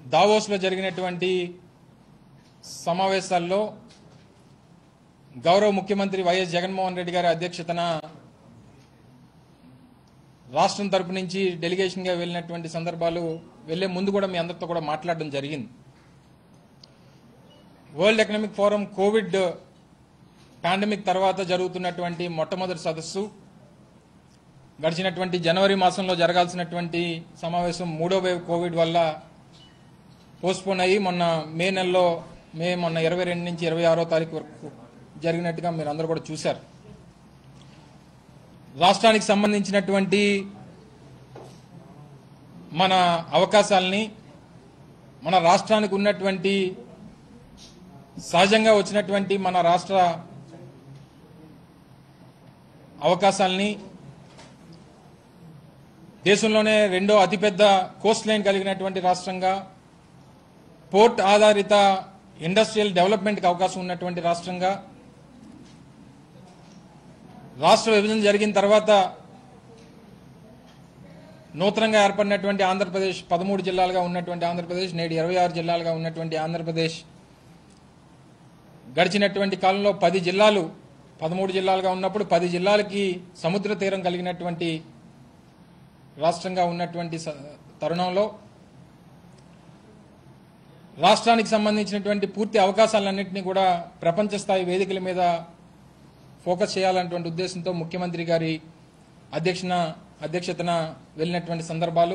దావోస్లో జరిగినటువంటి సమావేశాల్లో గౌరవ ముఖ్యమంత్రి వైఎస్ జగన్మోహన్ రెడ్డి గారి అధ్యక్షతన రాష్ట్రం తరపు నుంచి డెలిగేషన్గా వెళ్ళినటువంటి సందర్భాలు వెళ్లే ముందు కూడా మీ అందరితో కూడా మాట్లాడడం జరిగింది World Economic Forum COVID pandemic తర్వాత జరుగుతున్నటువంటి మొట్టమొదటి సదస్సు గడిచినటువంటి జనవరి మాసంలో జరగాల్సినటువంటి సమావేశం మూడో వేవ్ కోవిడ్ వల్ల పోస్ట్పోన్ అయ్యి మొన్న మే నెలలో మే మొన్న ఇరవై రెండు నుంచి ఇరవై ఆరో తారీఖు వరకు జరిగినట్టుగా మీరు అందరూ కూడా చూశారు రాష్ట్రానికి సంబంధించినటువంటి మన అవకాశాలని మన రాష్ట్రానికి ఉన్నటువంటి సహజంగా వచ్చినటువంటి మన రాష్ట్ర అవకాశాలని దేశంలోనే రెండో అతిపెద్ద కోస్ట్ లైన్ కలిగినటువంటి రాష్ట్రంగా పోర్ట్ ఆధారిత ఇండస్ట్రియల్ డెవలప్మెంట్కి అవకాశం ఉన్నటువంటి రాష్ట్రంగా రాష్ట్ర విభజన జరిగిన తర్వాత నూతనంగా ఏర్పడినటువంటి ఆంధ్రప్రదేశ్ పదమూడు జిల్లాలుగా ఉన్నటువంటి ఆంధ్రప్రదేశ్ నేడు ఇరవై ఆరు జిల్లాలుగా ఉన్నటువంటి ఆంధ్రప్రదేశ్ గడిచినటువంటి కాలంలో పది జిల్లాలు పదమూడు జిల్లాలుగా ఉన్నప్పుడు పది జిల్లాలకి సముద్ర తీరం కలిగినటువంటి రాష్ట్రంగా ఉన్నటువంటి స- తరుణంలో రాష్ట్రానికి సంబంధించినటువంటి పూర్తి అవకాశాలన్నింటినీ కూడా ప్రపంచ స్థాయి వేదికల మీద ఫోకస్ చేయాలన్నటువంటి ఉద్దేశంతో ముఖ్యమంత్రి గారి అధ్యక్షన అధ్యక్షతన వెళ్ళినటువంటి సందర్భాలు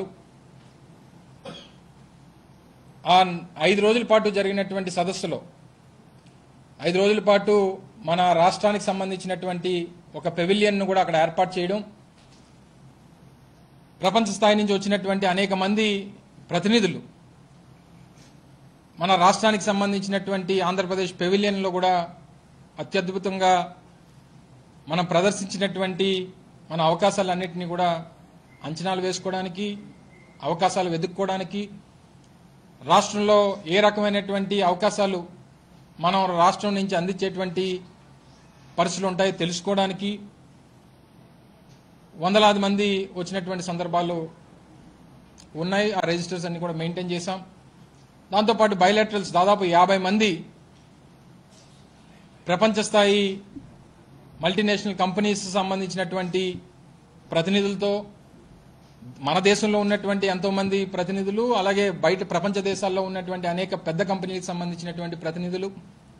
ఆ ఐదు రోజుల పాటు జరిగినటువంటి సదస్సులో ఐదు రోజుల పాటు మన రాష్ట్రానికి సంబంధించినటువంటి ఒక పెవిలియన్ను కూడా అక్కడ ఏర్పాటు చేయడం ప్రపంచ స్థాయి నుంచి వచ్చినటువంటి అనేక మంది ప్రతినిధులు మన రాష్ట్రానికి సంబంధించినటువంటి ఆంధ్రప్రదేశ్ పెవిలియన్లో కూడా అత్యద్భుతంగా మనం ప్రదర్శించినటువంటి మన అవకాశాలన్నింటినీ కూడా అంచనాలు వేసుకోవడానికి అవకాశాలు వెతుక్కోవడానికి రాష్ట్రంలో ఏ రకమైనటువంటి అవకాశాలు మనం రాష్ట్రం నుంచి అందించేటువంటి పరిస్థితులు ఉంటాయో తెలుసుకోవడానికి వందలాది మంది వచ్చినటువంటి సందర్భాలు ఉన్నాయి ఆ రిజిస్టర్స్ అన్ని కూడా మెయింటైన్ చేశాం దాంతోపాటు బయలాటరల్స్ దాదాపు యాభై మంది ప్రపంచ స్థాయి మల్టీనేషనల్ కంపెనీస్ సంబంధించినటువంటి ప్రతినిధులతో మన దేశంలో ఉన్నటువంటి ఎంతో మంది ప్రతినిధులు అలాగే బయట ప్రపంచ దేశాల్లో ఉన్నటువంటి అనేక పెద్ద కంపెనీలకు సంబంధించినటువంటి ప్రతినిధులు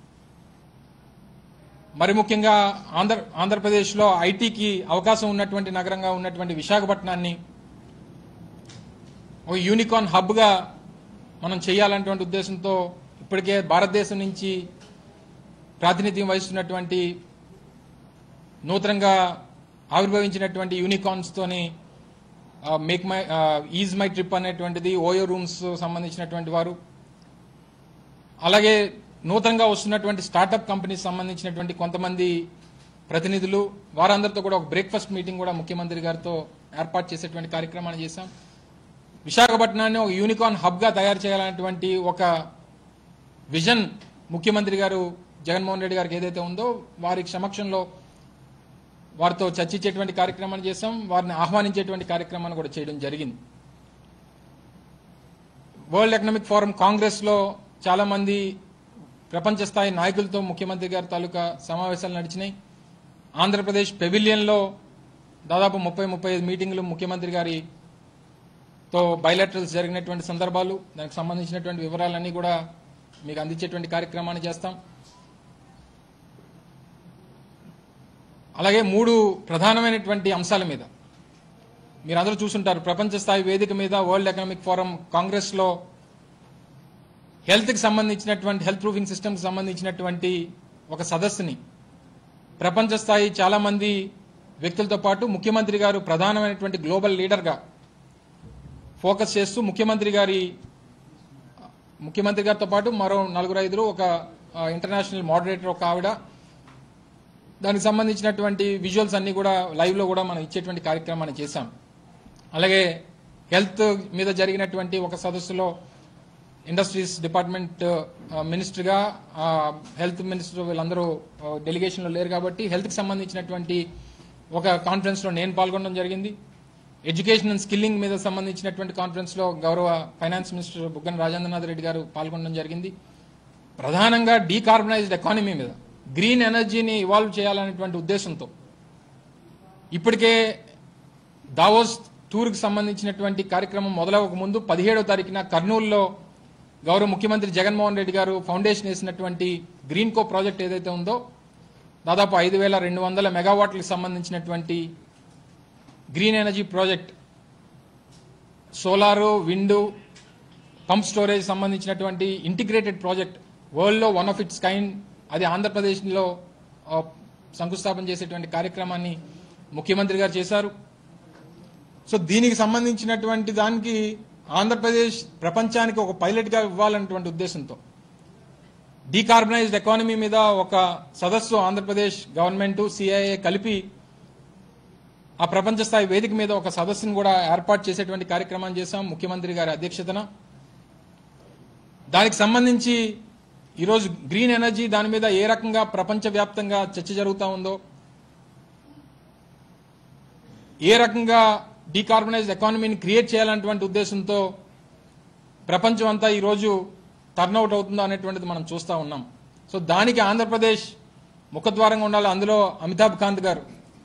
మరి ముఖ్యంగా ఆంధ్ర ఆంధ్రప్రదేశ్లో ఐటీకి అవకాశం ఉన్నటువంటి నగరంగా ఉన్నటువంటి విశాఖపట్నాన్ని ఒక యూనికాన్ హబ్గా మనం చేయాలన్నటువంటి ఉద్దేశంతో ఇప్పటికే భారతదేశం నుంచి ప్రాతినిధ్యం వహిస్తున్నటువంటి నూతనంగా ఆవిర్భవించినటువంటి యూనికాన్స్ తోని Make My is My Trip అనేటువంటిది ఓయో రూమ్స్ సంబంధించినటువంటి వారు అలాగే నూతనంగా వస్తున్నటువంటి స్టార్టప్ కంపెనీస్ సంబంధించినటువంటి కొంతమంది ప్రతినిధులు వారందరితో కూడా ఒక బ్రేక్ఫాస్ట్ మీటింగ్ కూడా ముఖ్యమంత్రి గారితో ఏర్పాటు చేసేటువంటి కార్యక్రమాన్ని చేశాం విశాఖపట్నాన్ని ఒక యూనికాన్ హబ్గా తయారు చేయాలనేటువంటి ఒక విజన్ ముఖ్యమంత్రి గారు జగన్మోహన్ రెడ్డి గారికి ఏదైతే ఉందో వారి సమక్షంలో వారితో చర్చించేటువంటి కార్యక్రమాన్ని చేశాం వారిని ఆహ్వానించేటువంటి కార్యక్రమాన్ని కూడా చేయడం జరిగింది వరల్డ్ ఎకనామిక్ ఫోరం కాంగ్రెస్ లో చాలా మంది ప్రపంచ స్థాయి నాయకులతో ముఖ్యమంత్రి గారి తాలూకా సమావేశాలు నడిచినాయి ఆంధ్రప్రదేశ్ పెవిలియన్లో దాదాపు ముప్పై ముప్పై ఐదు మీటింగ్లు ముఖ్యమంత్రి గారితో బయలాటరల్స్ జరిగినటువంటి సందర్భాలు దానికి సంబంధించినటువంటి వివరాలన్నీ కూడా మీకు అందించేటువంటి కార్యక్రమాన్ని చేస్తాం అలాగే మూడు ప్రధానమైనటువంటి అంశాల మీద మీరందరూ చూసుంటారు ప్రపంచ స్థాయి వేదిక మీద వరల్డ్ ఎకనామిక్ ఫోరం కాంగ్రెస్ లో హెల్త్ కి సంబంధించినటువంటి హెల్త్ ప్రూఫింగ్ సిస్టమ్ కి సంబంధించినటువంటి ఒక సదస్సుని ప్రపంచ స్థాయి చాలా మంది వ్యక్తులతో పాటు ముఖ్యమంత్రి గారు ప్రధానమైనటువంటి గ్లోబల్ లీడర్ గా ఫోకస్ చేస్తూ ముఖ్యమంత్రి గారి ముఖ్యమంత్రి గారితో పాటు మరో నలుగురు ఐదుగురు ఒక ఆ, ఇంటర్నేషనల్ మోడరేటర్ ఒక ఆవిడ దానికి సంబంధించినటువంటి విజువల్స్ అన్ని కూడా లైవ్ లో కూడా మనం ఇచ్చేటువంటి కార్యక్రమాన్ని చేశాం అలాగే హెల్త్ మీద జరిగినటువంటి ఒక సదస్సులో ఇండస్ట్రీస్ డిపార్ట్మెంట్ మినిస్టర్గా హెల్త్ మినిస్టర్ వీళ్ళందరూ డెలిగేషన్లో లేరు కాబట్టి హెల్త్కి సంబంధించినటువంటి ఒక కాన్ఫరెన్స్లో నేను పాల్గొనడం జరిగింది ఎడ్యుకేషన్ అండ్ స్కిల్లింగ్ మీద సంబంధించినటువంటి కాన్ఫరెన్స్ లో గౌరవ ఫైనాన్స్ మినిస్టర్ బుగ్గన రాజేంద్రనాథ్ రెడ్డి గారు పాల్గొనడం జరిగింది ప్రధానంగా డీకార్బనైజ్డ్ ఎకానమీ మీద గ్రీన్ ఎనర్జీని ఇవాల్వ్ చేయాలనేటువంటి ఉద్దేశంతో ఇప్పటికే దావోస్ టూర్కి సంబంధించినటువంటి కార్యక్రమం మొదలవక ముందు పదిహేడవ తారీఖున కర్నూలులో గౌరవ ముఖ్యమంత్రి జగన్మోహన్ రెడ్డి గారు ఫౌండేషన్ వేసినటువంటి గ్రీన్ కో ప్రాజెక్ట్ ఏదైతే ఉందో దాదాపు ఐదు వేల రెండు వందల మెగావాట్లకు సంబంధించినటువంటి green energy project solar wind pump storage సంబంధించినటువంటి ఇంటిగ్రేటెడ్ ప్రాజెక్ట్ వరల్డ్లో వన్ ఆఫ్ ఇట్స్ కైండ్ అది ఆంధ్రప్రదేశ్లో ఆ, శంకుస్థాపన చేసేటువంటి కార్యక్రమాన్ని ముఖ్యమంత్రి గారు చేశారు సో దీనికి సంబంధించినటువంటి దానికి ఆంధ్రప్రదేశ్ ప్రపంచానికి ఒక పైలట్ గా ఇవ్వాలన్నటువంటి ఉద్దేశంతో డీకార్బనైజ్డ్ ఎకానమీ మీద ఒక సదస్సు ఆంధ్రప్రదేశ్ గవర్నమెంట్ సిఐఏ కలిపి ఆ ప్రపంచ స్థాయి వేదిక మీద ఒక సదస్సును కూడా ఏర్పాటు చేసేటువంటి కార్యక్రమాన్ని చేశాం ముఖ్యమంత్రి గారి అధ్యక్షతన దానికి సంబంధించి ఈరోజు గ్రీన్ ఎనర్జీ దాని మీద ఏ రకంగా ప్రపంచవ్యాప్తంగా చర్చ జరుగుతూ ఉందో ఏ రకంగా డీకార్బనైజ్డ్ ఎకానమీని క్రియేట్ చేయాలన్నటువంటి ఉద్దేశంతో ప్రపంచం అంతా ఈరోజు టర్న్అవుట్ అవుతుందో అనేటువంటిది మనం చూస్తూ ఉన్నాం సో దానికి ఆంధ్రప్రదేశ్ ముఖద్వారంగా ఉండాలి అందులో అమితాబ్ కాంత్ గారు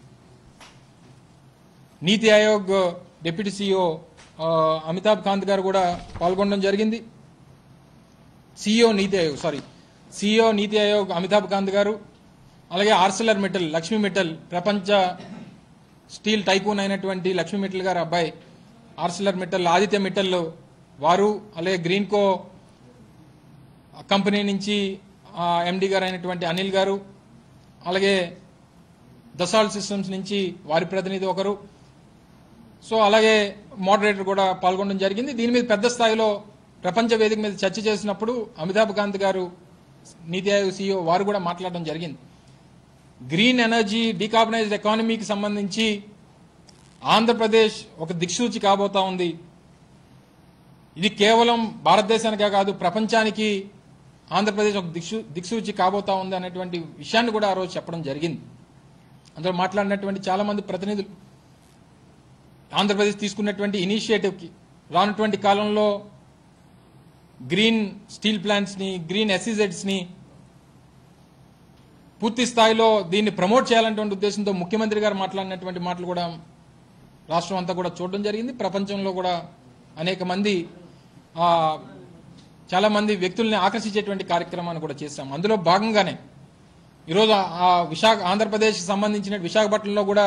నీతి ఆయోగ్ డిప్యూటీ సీఈఓ అమితాబ్ కాంత్ గారు కూడా పాల్గొనడం జరిగింది సీఈఓ నీతి ఆయోగ్ సారీ సీఈఓ నీతి ఆయోగ్ అమితాబ్ కాంత్ గారు అలాగే ఆర్సెలర్ మిట్టల్ లక్ష్మీ మిట్టల్ ప్రపంచ స్టీల్ టైకూన్ అయినటువంటి లక్ష్మీ మిట్టల్ గారు అబ్బాయి ఆర్సెలర్ మిట్టల్ ఆదిత్య మిట్టల్ వారు అలాగే గ్రీన్ కో కంపెనీ నుంచి ఎండి గారు అయినటువంటి అనిల్ గారు అలాగే దసాల్ సిస్టమ్స్ నుంచి వారి ప్రతినిధి ఒకరు సో అలాగే మోడరేటర్ కూడా పాల్గొనడం జరిగింది దీని మీద పెద్ద స్థాయిలో ప్రపంచ వేదిక మీద చర్చ చేసినప్పుడు అమితాబ్ కాంత్ గారు నీతి ఆయోగ్ సీఈఓ వారు కూడా మాట్లాడడం జరిగింది గ్రీన్ ఎనర్జీ డీకార్బనైజ్డ్ ఎకానమీకి సంబంధించి ఆంధ్రప్రదేశ్ ఒక దిక్సూచి కాబోతా ఉంది ఇది కేవలం భారతదేశానికే కాదు ప్రపంచానికి ఆంధ్రప్రదేశ్ ఒక దిక్సూ దిక్సూచి కాబోతా ఉంది అనేటువంటి విషయాన్ని కూడా ఆ రోజు చెప్పడం జరిగింది అందులో మాట్లాడినటువంటి చాలా మంది ప్రతినిధులు ఆంధ్రప్రదేశ్ తీసుకున్నటువంటి ఇనిషియేటివ్కి రానటువంటి కాలంలో గ్రీన్ స్టీల్ ప్లాంట్స్ ని గ్రీన్ ఎస్ఈజెడ్స్ ని పూర్తి స్థాయిలో దీన్ని ప్రమోట్ చేయాలనేటువంటి ఉద్దేశంతో ముఖ్యమంత్రి గారు మాట్లాడినటువంటి మాటలు కూడా రాష్ట్రం అంతా కూడా చూడడం జరిగింది ప్రపంచంలో కూడా అనేక మంది ఆ, చాలా మంది వ్యక్తుల్ని ఆకర్షించేటువంటి కార్యక్రమాన్ని కూడా చేశాం అందులో భాగంగానే ఈరోజు ఆ- ఆ విశాఖ ఆంధ్రప్రదేశ్ సంబంధించిన విశాఖపట్నంలో కూడా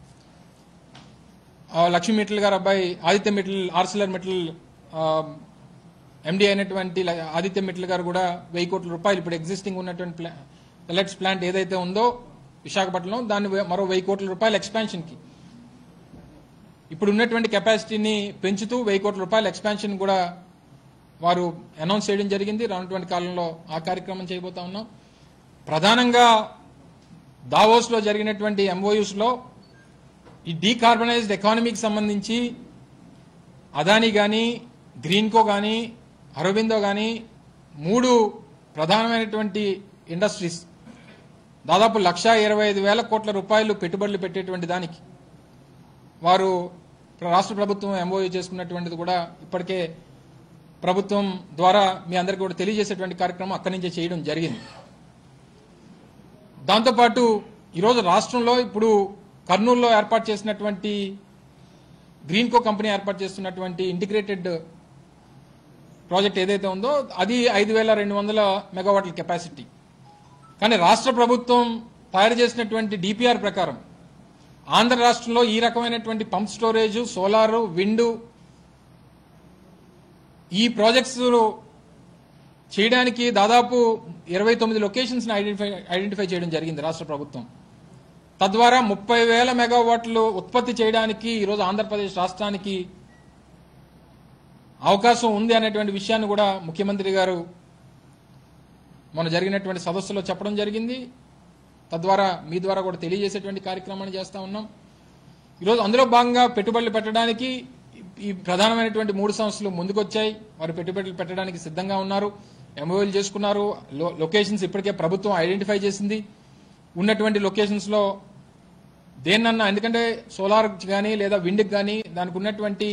ఆ, లక్ష్మీ మిట్టల్ గారు అబ్బాయి ఆదిత్య మిట్టల్ ఆర్సిలర్ మిట్టల్ ఎండి అయినటువంటి ల- ఆదిత్య మిట్టల్ గారు కూడా వెయ్యి కోట్ల రూపాయలు ఇప్పుడు ఎగ్జిస్టింగ్ ఉన్నటువంటి ప్లా- పెల్లెట్స్ ప్లాంట్ ఏదైతే ఉందో విశాఖపట్నంలో దాన్ని వే- మరో వెయ్యి కోట్ల రూపాయల ఎక్స్పాన్షన్ కి ఇప్పుడు ఉన్నటువంటి కెపాసిటీని పెంచుతూ వెయ్యి కోట్ల రూపాయల ఎక్స్పాన్షన్ కూడా వారు అనౌన్స్ చేయడం జరిగింది రానటువంటి కాలంలో ఆ కార్యక్రమం చేయబోతా ఉన్నాం ప్రధానంగా దావోస్ లో జరిగినటువంటి ఎంఓయూస్ లో ఈ డీకార్బనైజ్డ్ ఎకానమీకి సంబంధించి అదానీ కానీ గ్రీన్కో కానీ అరవిందో కానీ మూడు ప్రధానమైనటువంటి ఇండస్ట్రీస్ దాదాపు లక్ష ఇరవై ఐదు వేల కోట్ల రూపాయలు పెట్టుబడులు పెట్టేటువంటి దానికి వారు రాష్ట్ర ప్రభుత్వం ఎంఓయూ చేసుకున్నటువంటిది కూడా ఇప్పటికే ప్రభుత్వం ద్వారా మీ అందరికీ కూడా తెలియజేసేటువంటి కార్యక్రమం అక్కడి నుంచే చేయడం జరిగింది దాంతోపాటు ఈరోజు రాష్ట్రంలో ఇప్పుడు కర్నూలులో ఏర్పాటు చేసినటువంటి గ్రీన్కో కంపెనీ ఏర్పాటు చేస్తున్నటువంటి ఇంటిగ్రేటెడ్ ప్రాజెక్ట్ ఏదైతే ఉందో అది ఐదు వేల రెండు వందల మెగావాట్ల కెపాసిటీ కానీ రాష్ట్ర ప్రభుత్వం తయారు చేసినటువంటి డిపిఆర్ ప్రకారం ఆంధ్ర రాష్ట్రంలో ఈ రకమైనటువంటి పంప్ స్టోరేజ్ సోలారు విండు ఈ ప్రాజెక్ట్స్ చేయడానికి దాదాపు ఇరవై తొమ్మిది లొకేషన్స్ ఐడెంటిఫై ఐడెంటిఫై చేయడం జరిగింది రాష్ట్ర ప్రభుత్వం తద్వారా ముప్పై వేల మెగావాట్లు ఉత్పత్తి చేయడానికి ఈరోజు ఆంధ్రప్రదేశ్ రాష్ట్రానికి అవకాశం ఉంది అనేటువంటి విషయాన్ని కూడా ముఖ్యమంత్రి గారు మొన్న జరిగినటువంటి సదస్సులో చెప్పడం జరిగింది తద్వారా మీ ద్వారా కూడా తెలియజేసేటువంటి కార్యక్రమాన్ని చేస్తా ఉన్నాం ఈరోజు అందులో భాగంగా పెట్టుబడులు పెట్టడానికి ఈ ప్రధానమైనటువంటి మూడు సంస్థలు ముందుకొచ్చాయి వారు పెట్టుబడులు పెట్టడానికి సిద్ధంగా ఉన్నారు ఎంఓఎల్ చేసుకున్నారు లో- లొకేషన్స్ ఇప్పటికే ప్రభుత్వం ఐడెంటిఫై చేసింది ఉన్నటువంటి లొకేషన్స్ లో దేన్నన్నా ఎందుకంటే సోలార్ కానీ లేదా విండ్కి కానీ దానికి ఉన్నటువంటి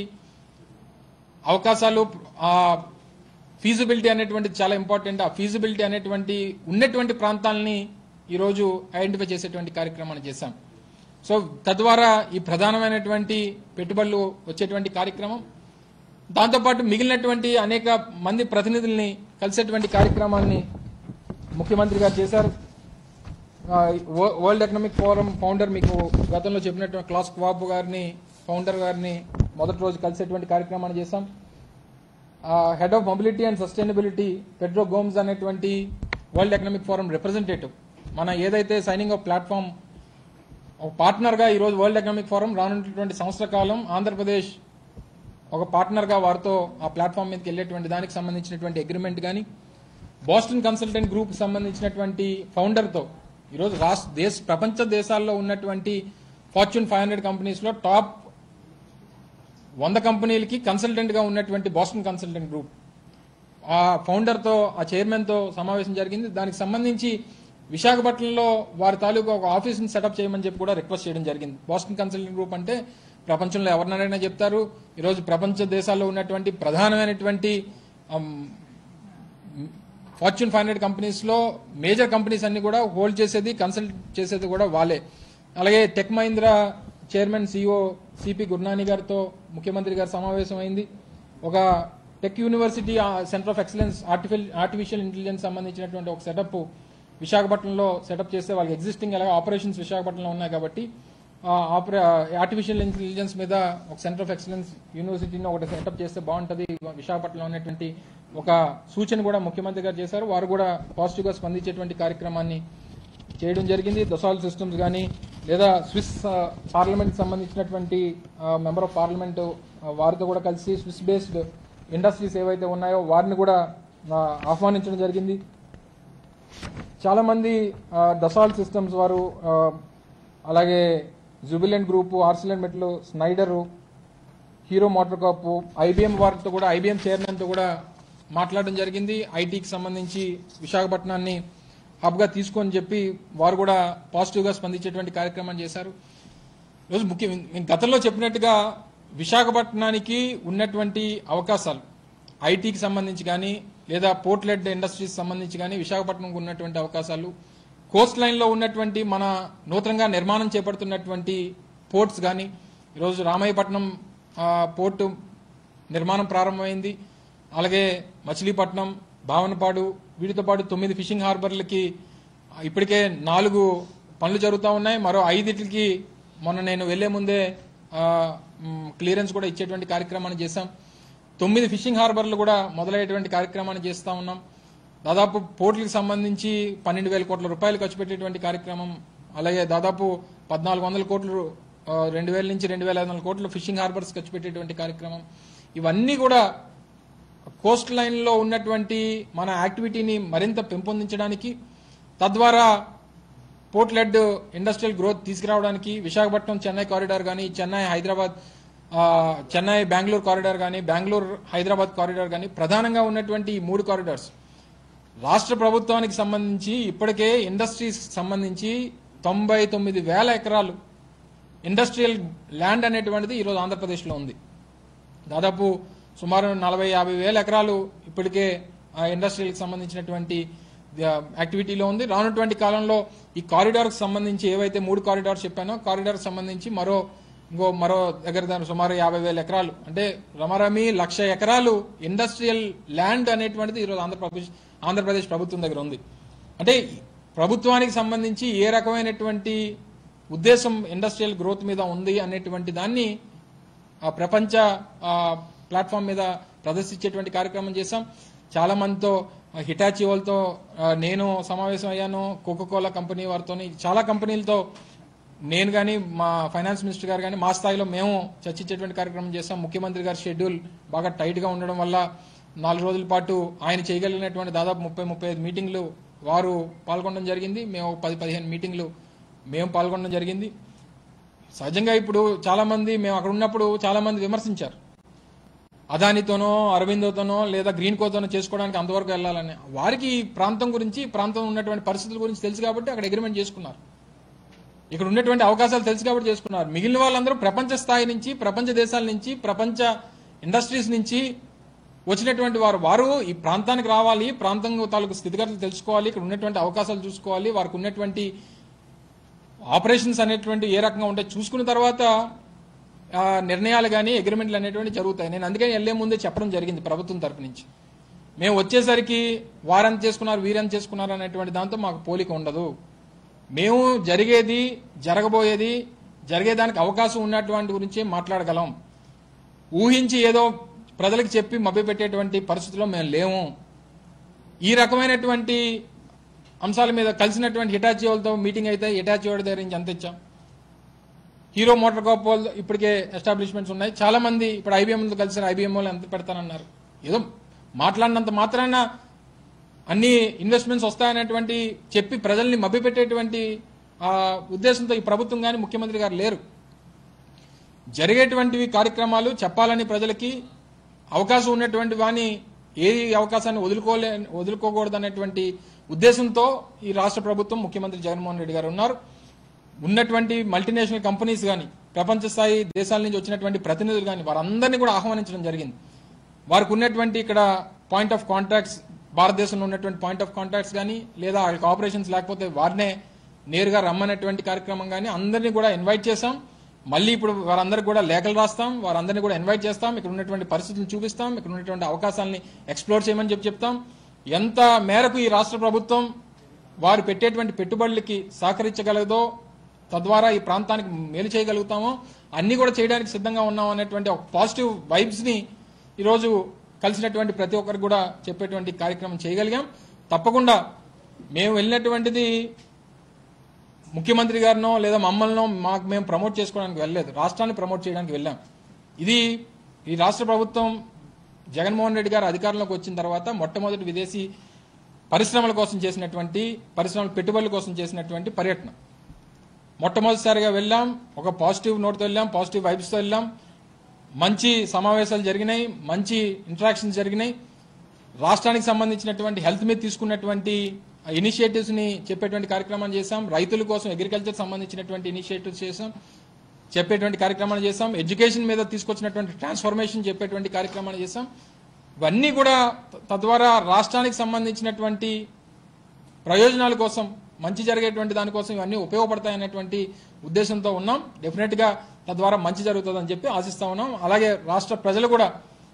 అవకాశాలు ఆ ఫీజిబిలిటీ అనేటువంటిది చాలా ఇంపార్టెంట్ ఆ ఫీజిబిలిటీ అనేటువంటి ఉన్నటువంటి ప్రాంతాలని ఈరోజు ఐడెంటిఫై చేసేటువంటి కార్యక్రమాన్ని చేశాం సో తద్వారా ఈ ప్రధానమైనటువంటి పెట్టుబడులు వచ్చేటువంటి కార్యక్రమం దాంతోపాటు మిగిలినటువంటి అనేక మంది ప్రతినిధుల్ని కలిసేటువంటి కార్యక్రమాన్ని ముఖ్యమంత్రి గారు చేశారు ఆ, వర- వరల్డ్ ఎకనామిక్ ఫోరం ఫౌండర్ మీకు గతంలో చెప్పినట్టు క్లాస్ క్వాబ్ గారిని ఫౌండర్ గారిని మొదటి రోజు కలిసేటువంటి కార్యక్రమాన్ని చేశాం head of mobility and sustainability Pedro Gomes అనేటువంటి వరల్డ్ ఎకనామిక్ ఫోరం రిప్రజెంటేటివ్ మన ఏదైతే సైనింగ్ ఆఫ్ ప్లాట్ఫామ్ ఒక పార్ట్నర్గా ఈరోజు వరల్డ్ ఎకనామిక్ ఫోరం రానున్నటువంటి సంవత్సర కాలం ఆంధ్రప్రదేశ్ ఒక పార్ట్నర్గా వారితో ఆ ప్లాట్ఫామ్ మీదకి వెళ్ళేటువంటి దానికి సంబంధించినటువంటి అగ్రిమెంట్ కానీ బోస్టన్ కన్సల్టెంట్ గ్రూప్ సంబంధించినటువంటి ఫౌండర్తో ఈరోజు రాష్ట్ర దేశ ప్రపంచ దేశాల్లో ఉన్నటువంటి ఫార్చ్యూన్ ఫైవ్ హండ్రెడ్ కంపెనీస్లో టాప్ వంద కంపెనీలకి కన్సల్టెంట్గా ఉన్నటువంటి బోస్టన్ కన్సల్టెంట్ గ్రూప్ ఆ ఫౌండర్తో ఆ చైర్మన్తో సమావేశం జరిగింది దానికి సంబంధించి విశాఖపట్నంలో వారి తాలూకు ఒక ఆఫీస్ని సెటప్ చేయమని చెప్పి కూడా రిక్వెస్ట్ చేయడం జరిగింది బోస్టన్ కన్సల్టెంట్ గ్రూప్ అంటే ప్రపంచంలో ఎవరినైనా చెప్తారు ఈరోజు ప్రపంచ దేశాల్లో ఉన్నటువంటి ప్రధానమైనటువంటి అమ్, ఫార్చ్యూన్ ఫైవ్ హండ్రెడ్ కంపెనీస్లో మేజర్ కంపెనీస్ అన్ని కూడా హోల్డ్ చేసేది కన్సల్ట్ చేసేది కూడా వాళ్ళే అలాగే Tech Mahindra chairman CEO C P Gurnani గారితో ముఖ్యమంత్రి గారు సమావేశం అయింది ఒక tech university centre of excellence artificial artificial intelligence సంబంధించినటువంటి ఒక సెటప్ విశాఖపట్నంలో సెటప్ చేస్తే వాళ్ళకి ఎగ్జిస్టింగ్ ఎలాగ ఆపరేషన్స్ విశాఖపట్నంలో ఉన్నాయి కాబట్టి ఆ ఆపరే ఆర్టిఫిషియల్ ఇంటెలిజెన్స్ మీద ఒక సెంటర్ ఆఫ్ ఎక్సలెన్స్ యూనివర్సిటీని ఒకటి సెటప్ చేస్తే బాగుంటుంది విశాఖపట్నంలో ఉన్నటువంటి ఒక సూచన కూడా ముఖ్యమంత్రి గారు చేశారు వారు కూడా పాజిటివ్ గా స్పందించేటువంటి కార్యక్రమాన్ని చేయడం జరిగింది దొసాల్ సిస్టమ్స్ కానీ లేదా స్విస్ ఆ, పార్లమెంట్ సంబంధించినటువంటి మెంబర్ ఆఫ్ పార్లమెంట్ ఆ, వారితో కూడా కలిసి స్విస్ బేస్డ్ ఇండస్ట్రీస్ ఏవైతే ఉన్నాయో వారిని కూడా ఆ, ఆహ్వానించడం జరిగింది చాలా మంది ఆ, దసాల్ సిస్టమ్స్ వారు ఆ, అలాగే జుబిలెంట్ గ్రూప్ ఆర్సిలెంట్ మెట్లు Schneider Hero Motor Corp IBM వారితో కూడా ఐబీఎం చైర్మన్ తో కూడా మాట్లాడడం జరిగింది ఐటీకి సంబంధించి విశాఖపట్నాన్ని హబ్గా తీసుకొని చెప్పి వారు కూడా పాజిటివ్ గా స్పందించేటువంటి కార్యక్రమం చేశారు ఈరోజు ముఖ్యం నేను గతంలో చెప్పినట్టుగా విశాఖపట్నానికి ఉన్నటువంటి అవకాశాలు ఐటీకి సంబంధించి కానీ లేదా పోర్ట్ లెడ్ ఇండస్ట్రీస్ సంబంధించి కానీ విశాఖపట్నంకు ఉన్నటువంటి అవకాశాలు కోస్ట్ లైన్ లో ఉన్నటువంటి మన నూతనంగా నిర్మాణం చేపడుతున్నటువంటి పోర్ట్స్ కానీ ఈరోజు రామాయపట్నం ఆ, పోర్టు నిర్మాణం ప్రారంభమైంది అలాగే మచిలీపట్నం భావనపాడు వీటితో పాటు తొమ్మిది ఫిషింగ్ హార్బర్లకి ఇప్పటికే నాలుగు పనులు జరుగుతూ ఉన్నాయి మరో ఐదింటికి మొన్న నేను వెళ్లే ముందే ఆ, మ్, క్లియరెన్స్ కూడా ఇచ్చేటువంటి కార్యక్రమాన్ని చేశాం తొమ్మిది ఫిషింగ్ హార్బర్లు కూడా మొదలయ్యేటువంటి కార్యక్రమాన్ని చేస్తా ఉన్నాం దాదాపు పోర్టులకు సంబంధించి పన్నెండు వేల కోట్ల రూపాయలు ఖర్చు పెట్టేటువంటి కార్యక్రమం అలాగే దాదాపు పద్నాలుగు వందల కోట్లు ఆ, రెండు వేల నుంచి రెండు వేల ఐదు వందల కోట్లు ఫిషింగ్ హార్బర్స్ ఖర్చు పెట్టేటువంటి కార్యక్రమం ఇవన్నీ కూడా కోస్ట్ లైన్ లో ఉన్నటువంటి మన యాక్టివిటీని మరింత పెంపొందించడానికి తద్వారా పోర్ట్ లెడ్ ఇండస్ట్రియల్ గ్రోత్ తీసుకురావడానికి విశాఖపట్నం చెన్నై కారిడార్ కానీ చెన్నై హైదరాబాద్ ఆ, చెన్నై బెంగళూరు కారిడార్ కానీ బెంగళూరు హైదరాబాద్ కారిడార్ కానీ ప్రధానంగా ఉన్నటువంటి ఈ మూడు కారిడార్స్ రాష్ట్ర ప్రభుత్వానికి సంబంధించి ఇప్పటికే ఇండస్ట్రీస్ సంబంధించి తొంభై తొమ్మిది వేల ఎకరాలు ఇండస్ట్రియల్ ల్యాండ్ అనేటువంటిది ఈరోజు ఆంధ్రప్రదేశ్లో ఉంది దాదాపు సుమారు నలభై యాభై వేల ఎకరాలు ఇప్పటికే ఆ ఇండస్ట్రీలకు సంబంధించినటువంటి ఆ, యాక్టివిటీలో ఉంది రానున్నటువంటి కాలంలో ఈ కారిడార్కి సంబంధించి ఏవైతే మూడు కారిడార్స్ చెప్పానో కారిడార్కి సంబంధించి మరో ఇంకో మరో దగ్గర దాని సుమారు యాభై వేల ఎకరాలు అంటే రమరమి లక్ష ఎకరాలు ఇండస్ట్రియల్ ల్యాండ్ అనేటువంటిది ఈరోజు ఆంధ్రప్రదేశ్ ఆంధ్రప్రదేశ్ ప్రభుత్వం దగ్గర ఉంది అంటే ప్రభుత్వానికి సంబంధించి ఏ రకమైనటువంటి ఉద్దేశం ఇండస్ట్రియల్ గ్రోత్ మీద ఉంది అనేటువంటి దాన్ని ఆ ప్రపంచ ఆ, ప్లాట్ఫామ్ మీద ప్రదర్శించేటువంటి కార్యక్రమం చేశాం చాలా మందితో ఆ, హిటాచి వాళ్ళతో ఆ, నేను సమావేశం అయ్యాను కోకో కోలా కంపెనీ వారితో చాలా కంపెనీలతో నేను కానీ మా ఫైనాన్స్ మినిస్టర్ గారు కానీ మా స్థాయిలో మేము చర్చించేటువంటి కార్యక్రమం చేశాం ముఖ్యమంత్రి గారి షెడ్యూల్ బాగా టైట్ గా ఉండడం వల్ల నాలుగు రోజుల పాటు ఆయన చేయగలిగినటువంటి దాదాపు ముప్పై ముప్పై ఐదు మీటింగ్లు వారు పాల్గొనడం జరిగింది మేము పది పదిహేను మీటింగ్లు మేము పాల్గొనడం జరిగింది సహజంగా ఇప్పుడు చాలా మంది మేము అక్కడ ఉన్నప్పుడు చాలా మంది విమర్శించారు అదానితోనో అరవిందోతోనో లేదా గ్రీన్ కోతోనో చేసుకోవడానికి అంతవరకు వెళ్ళాలని వారికి ఈ ప్రాంతం గురించి ఈ ప్రాంతం ఉన్నటువంటి పరిస్థితుల గురించి తెలుసు కాబట్టి అక్కడ అగ్రిమెంట్ చేసుకున్నారు ఇక్కడ ఉన్నటువంటి అవకాశాలు తెలుసు కాబట్టి చేసుకున్నారు మిగిలిన వాళ్ళందరూ ప్రపంచ స్థాయి నుంచి ప్రపంచ దేశాల నుంచి ప్రపంచ ఇండస్ట్రీస్ నుంచి వచ్చినటువంటి వారు వారు ఈ ప్రాంతానికి రావాలి ప్రాంతం తాలూకు స్థితిగతులు తెలుసుకోవాలి ఇక్కడ ఉన్నటువంటి అవకాశాలు చూసుకోవాలి వారికి ఉన్నటువంటి ఆపరేషన్స్ అనేటువంటి ఏ రకంగా ఉంటాయి చూసుకున్న తర్వాత ఆ, నిర్ణయాలు కానీ అగ్రిమెంట్లు అనేటువంటి జరుగుతాయి నేను అందుకని వెళ్లే ముందే చెప్పడం జరిగింది ప్రభుత్వం తరపు నుంచి మేము వచ్చేసరికి వారెంత చేసుకున్నారు వీరెంత చేసుకున్నారు అనేటువంటి దాంతో మాకు పోలిక ఉండదు మేము జరిగేది జరగబోయేది జరిగేదానికి అవకాశం ఉన్నటువంటి గురించి మాట్లాడగలం ఊహించి ఏదో ప్రజలకు చెప్పి మభ్యపెట్టేటువంటి పరిస్థితిలో మేము లేము ఈ రకమైనటువంటి అంశాల మీద కలిసినటువంటి హిటాచి వాళ్ళతో మీటింగ్ అయితే హిటాచి వాళ్ళ దగ్గర నుంచి ఎంత ఇచ్చాం హీరో మోటార్ కాప్ వాళ్ళు ఇప్పటికే ఎస్టాబ్లిష్మెంట్స్ ఉన్నాయి చాలా మంది ఇప్పుడు ఐబీఎంతో కలిసి ఐబీఎం వాళ్ళు ఎంత పెడతానన్నారు ఏదో మాట్లాడినంత మాత్రాన అన్ని ఇన్వెస్ట్మెంట్స్ వస్తాయనేటువంటి చెప్పి ప్రజల్ని మభ్యపెట్టేటువంటి ఆ, ఉద్దేశంతో ఈ ప్రభుత్వం కానీ ముఖ్యమంత్రి గారు లేరు జరిగేటువంటివి కార్యక్రమాలు చెప్పాలని ప్రజలకి అవకాశం ఉన్నటువంటి వాని ఏ అవకాశాన్ని వదులుకోలే వదులుకోకూడదు అనేటువంటి ఉద్దేశంతో ఈ రాష్ట్ర ప్రభుత్వం ముఖ్యమంత్రి జగన్మోహన్ రెడ్డి గారు ఉన్నారు ఉన్నటువంటి మల్టీనేషనల్ కంపెనీస్ కానీ ప్రపంచ స్థాయి దేశాల నుంచి వచ్చినటువంటి ప్రతినిధులు కానీ వారందరినీ కూడా ఆహ్వానించడం జరిగింది వారికి ఉన్నటువంటి ఇక్కడ పాయింట్ ఆఫ్ కాంటాక్ట్స్ భారతదేశంలో ఉన్నటువంటి పాయింట్ ఆఫ్ కాంటాక్ట్స్ కానీ లేదా వాళ్ళకి ఆపరేషన్స్ లేకపోతే వారినే నేరుగా రమ్మనేటువంటి కార్యక్రమం కానీ అందరినీ కూడా ఇన్వైట్ చేశాం మళ్ళీ ఇప్పుడు వారందరికి కూడా లేఖలు రాస్తాం వారందరినీ కూడా ఇన్వైట్ చేస్తాం ఇక్కడ ఉన్నటువంటి పరిస్థితులను చూపిస్తాం ఇక్కడ ఉన్నటువంటి అవకాశాలని ఎక్స్ప్లోర్ చేయమని చెప్పి చెప్తాం ఎంత మేరకు ఈ రాష్ట్ర ప్రభుత్వం వారు పెట్టేటువంటి పెట్టుబడులకి సహకరించగలదో తద్వారా ఈ ప్రాంతానికి మేలు చేయగలుగుతామో అన్ని కూడా చేయడానికి సిద్ధంగా ఉన్నాం అనేటువంటి ఒక పాజిటివ్ వైబ్స్ ని ఈరోజు కలిసినటువంటి ప్రతి ఒక్కరికి కూడా చెప్పేటువంటి కార్యక్రమం చేయగలిగాం తప్పకుండా మేము వెళ్ళినటువంటిది ముఖ్యమంత్రి గారినో లేదా మమ్మల్నో మాకు మేము ప్రమోట్ చేసుకోవడానికి వెళ్ళలేదు రాష్ట్రాన్ని ప్రమోట్ చేయడానికి వెళ్ళాం ఇది ఈ రాష్ట్ర ప్రభుత్వం జగన్మోహన్ రెడ్డి గారు అధికారంలోకి వచ్చిన తర్వాత మొట్టమొదటి విదేశీ పరిశ్రమల కోసం చేసినటువంటి పరిశ్రమల పెట్టుబడుల కోసం చేసినటువంటి పర్యటన మొట్టమొదటిసారిగా వెళ్ళాం ఒక పాజిటివ్ నోట్తో వెళ్ళాం పాజిటివ్ వైబ్స్తో వెళ్ళాం మంచి సమావేశాలు జరిగినాయి మంచి ఇంటరాక్షన్స్ జరిగినాయి రాష్ట్రానికి సంబంధించినటువంటి హెల్త్ మీద తీసుకున్నటువంటి ఇనిషియేటివ్స్ ని చెప్పేటువంటి కార్యక్రమాన్ని చేశాం రైతుల కోసం అగ్రికల్చర్ సంబంధించినటువంటి ఇనిషియేటివ్స్ చేశాం చెప్పేటువంటి కార్యక్రమాలు చేశాం ఎడ్యుకేషన్ మీద తీసుకొచ్చినటువంటి ట్రాన్స్ఫర్మేషన్ చెప్పేటువంటి కార్యక్రమాలు చేశాం ఇవన్నీ కూడా త- తద్వారా రాష్ట్రానికి సంబంధించినటువంటి ప్రయోజనాల కోసం మంచి జరిగేటువంటి దానికోసం ఇవన్నీ ఉపయోగపడతాయనేటువంటి ఉద్దేశంతో ఉన్నాం డెఫినెట్ గా తద్వారా మంచి జరుగుతుందని చెప్పి ఆశిస్తా ఉన్నాం అలాగే రాష్ట్ర ప్రజలు కూడా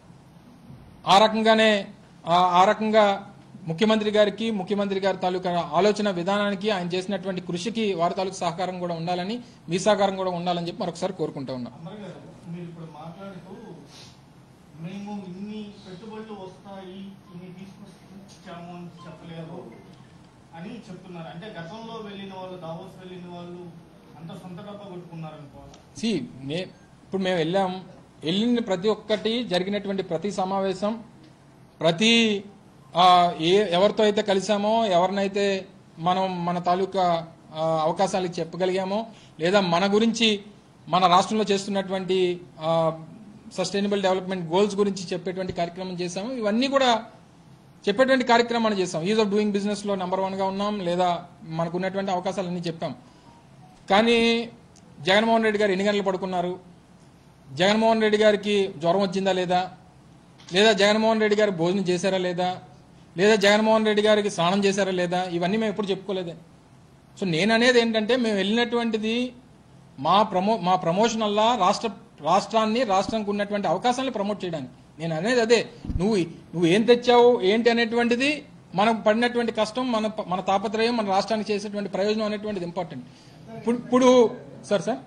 ఆ రకంగానే ఆ- ఆ రకంగా ముఖ్యమంత్రి గారికి ముఖ్యమంత్రి గారి తాలూకా ఆలోచన విధానానికి ఆయన చేసినటువంటి కృషికి వారి తాలూకు సహకారం కూడా ఉండాలని మీ సహకారం కూడా ఉండాలని చెప్పి మరొకసారి కోరుకుంటా ఉన్నాం అమర్ గారు మీరు ఇప్పుడు మాట్లాడుతూ మేము ఇన్ని పెట్టుబడులు వస్తాయి ఇన్ని తీసుకొచ్చాము అని చెప్పలేదు అని చెప్తున్నారు అంటే గతంలో వెళ్ళిన వాళ్ళు దావోస్ వెళ్ళిన వాళ్ళు అంత సొంత డబ్బా కొట్టుకున్నారు అనుకోవాలి సి మే ఇప్పుడు మేము వెళ్ళాం వెళ్ళిన ప్రతి ఒక్కటి జరిగినటువంటి ప్రతి సమావేశం ప్రతి ఆ, ఏ ఎవరితో అయితే కలిసామో ఎవరినైతే మనం మన తాలూకా ఆ, అవకాశాలకు చెప్పగలిగామో లేదా మన గురించి మన రాష్ట్రంలో చేస్తున్నటువంటి సస్టైనబుల్ డెవలప్మెంట్ గోల్స్ గురించి చెప్పేటువంటి కార్యక్రమం చేశాము ఇవన్నీ కూడా చెప్పేటువంటి కార్యక్రమాన్ని చేస్తాం ఈజ్ ఆఫ్ డూయింగ్ బిజినెస్ లో నెంబర్ వన్ గా ఉన్నాం లేదా మనకు ఉన్నటువంటి అవకాశాలన్నీ చెప్పాం కానీ జగన్మోహన్ రెడ్డి గారు ఎన్ని గంటలు పడుకున్నారు జగన్మోహన్ రెడ్డి గారికి జ్వరం వచ్చిందా లేదా లేదా జగన్మోహన్ రెడ్డి గారు భోజనం చేశారా లేదా లేదా జగన్మోహన్ రెడ్డి గారికి స్నానం చేశారా లేదా ఇవన్నీ మేము ఎప్పుడు చెప్పుకోలేదే సో నేను అనేది ఏంటంటే మేము వెళ్ళినటువంటిది మా ప్రమో మా ప్రమోషన్ వల్ల రాష్ట్ర రాష్ట్రాన్ని రాష్ట్రానికి ఉన్నటువంటి అవకాశాలను ప్రమోట్ చేయడానికి నేను అనేది అదే నువ్వు నువ్వు ఏం తెచ్చావు ఏంటి అనేటువంటిది మనకు పడినటువంటి కష్టం మన మన తాపత్రయం మన రాష్ట్రానికి చేసేటువంటి ప్రయోజనం అనేటువంటిది ఇంపార్టెంట్ ఇప్పుడు ఇప్పుడు సార్ సార్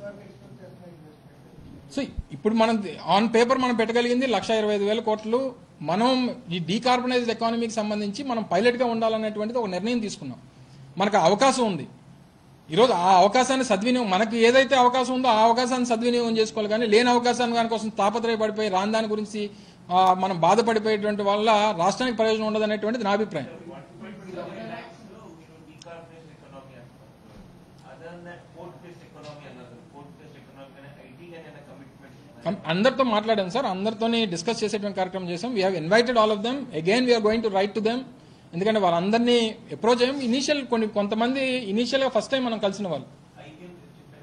సో ఇప్పుడు మనం ఆన్ పేపర్ మనం పెట్టగలిగింది లక్ష ఇరవై ఐదు వేల కోట్లు మనం ఈ డీకార్బనైజ్డ్ ఎకానమీకి సంబంధించి మనం పైలట్ గా ఉండాలనేటువంటిది ఒక నిర్ణయం తీసుకున్నాం మనకు ఆ అవకాశం ఉంది ఈరోజు ఆ అవకాశాన్ని సద్వినియోగం మనకి ఏదైతే అవకాశం ఉందో ఆ అవకాశాన్ని సద్వినియోగం చేసుకోవాలి కానీ లేని అవకాశాన్ని దానికోసం తాపత్రయపడిపోయి రాని దాని గురించి ఆ, మనం బాధపడిపోయేటువంటి వల్ల రాష్ట్రానికి ప్రయోజనం ఉండదు అనేటువంటిది నా అభిప్రాయం decarbonized economy అంటున్నారు. Other than that, port-based economy అన్నారు. Port-based economy కానీ IT కానీ అనే commitment. కం- అందరితో మాట్లాడాం సార్ అందరితోని డిస్కస్ చేసేటువంటి కార్యక్రమం చేసాం we have invited all of them again we're going to write to them ఎందుకంటే వారందరినీ అప్రోచ్ అయ్యాం ఇనీషియల్ కొన్ని కొంతమంది ఇనీషియల్ గా ఫస్ట్ టైం మనం కలిసిన వాళ్ళు IT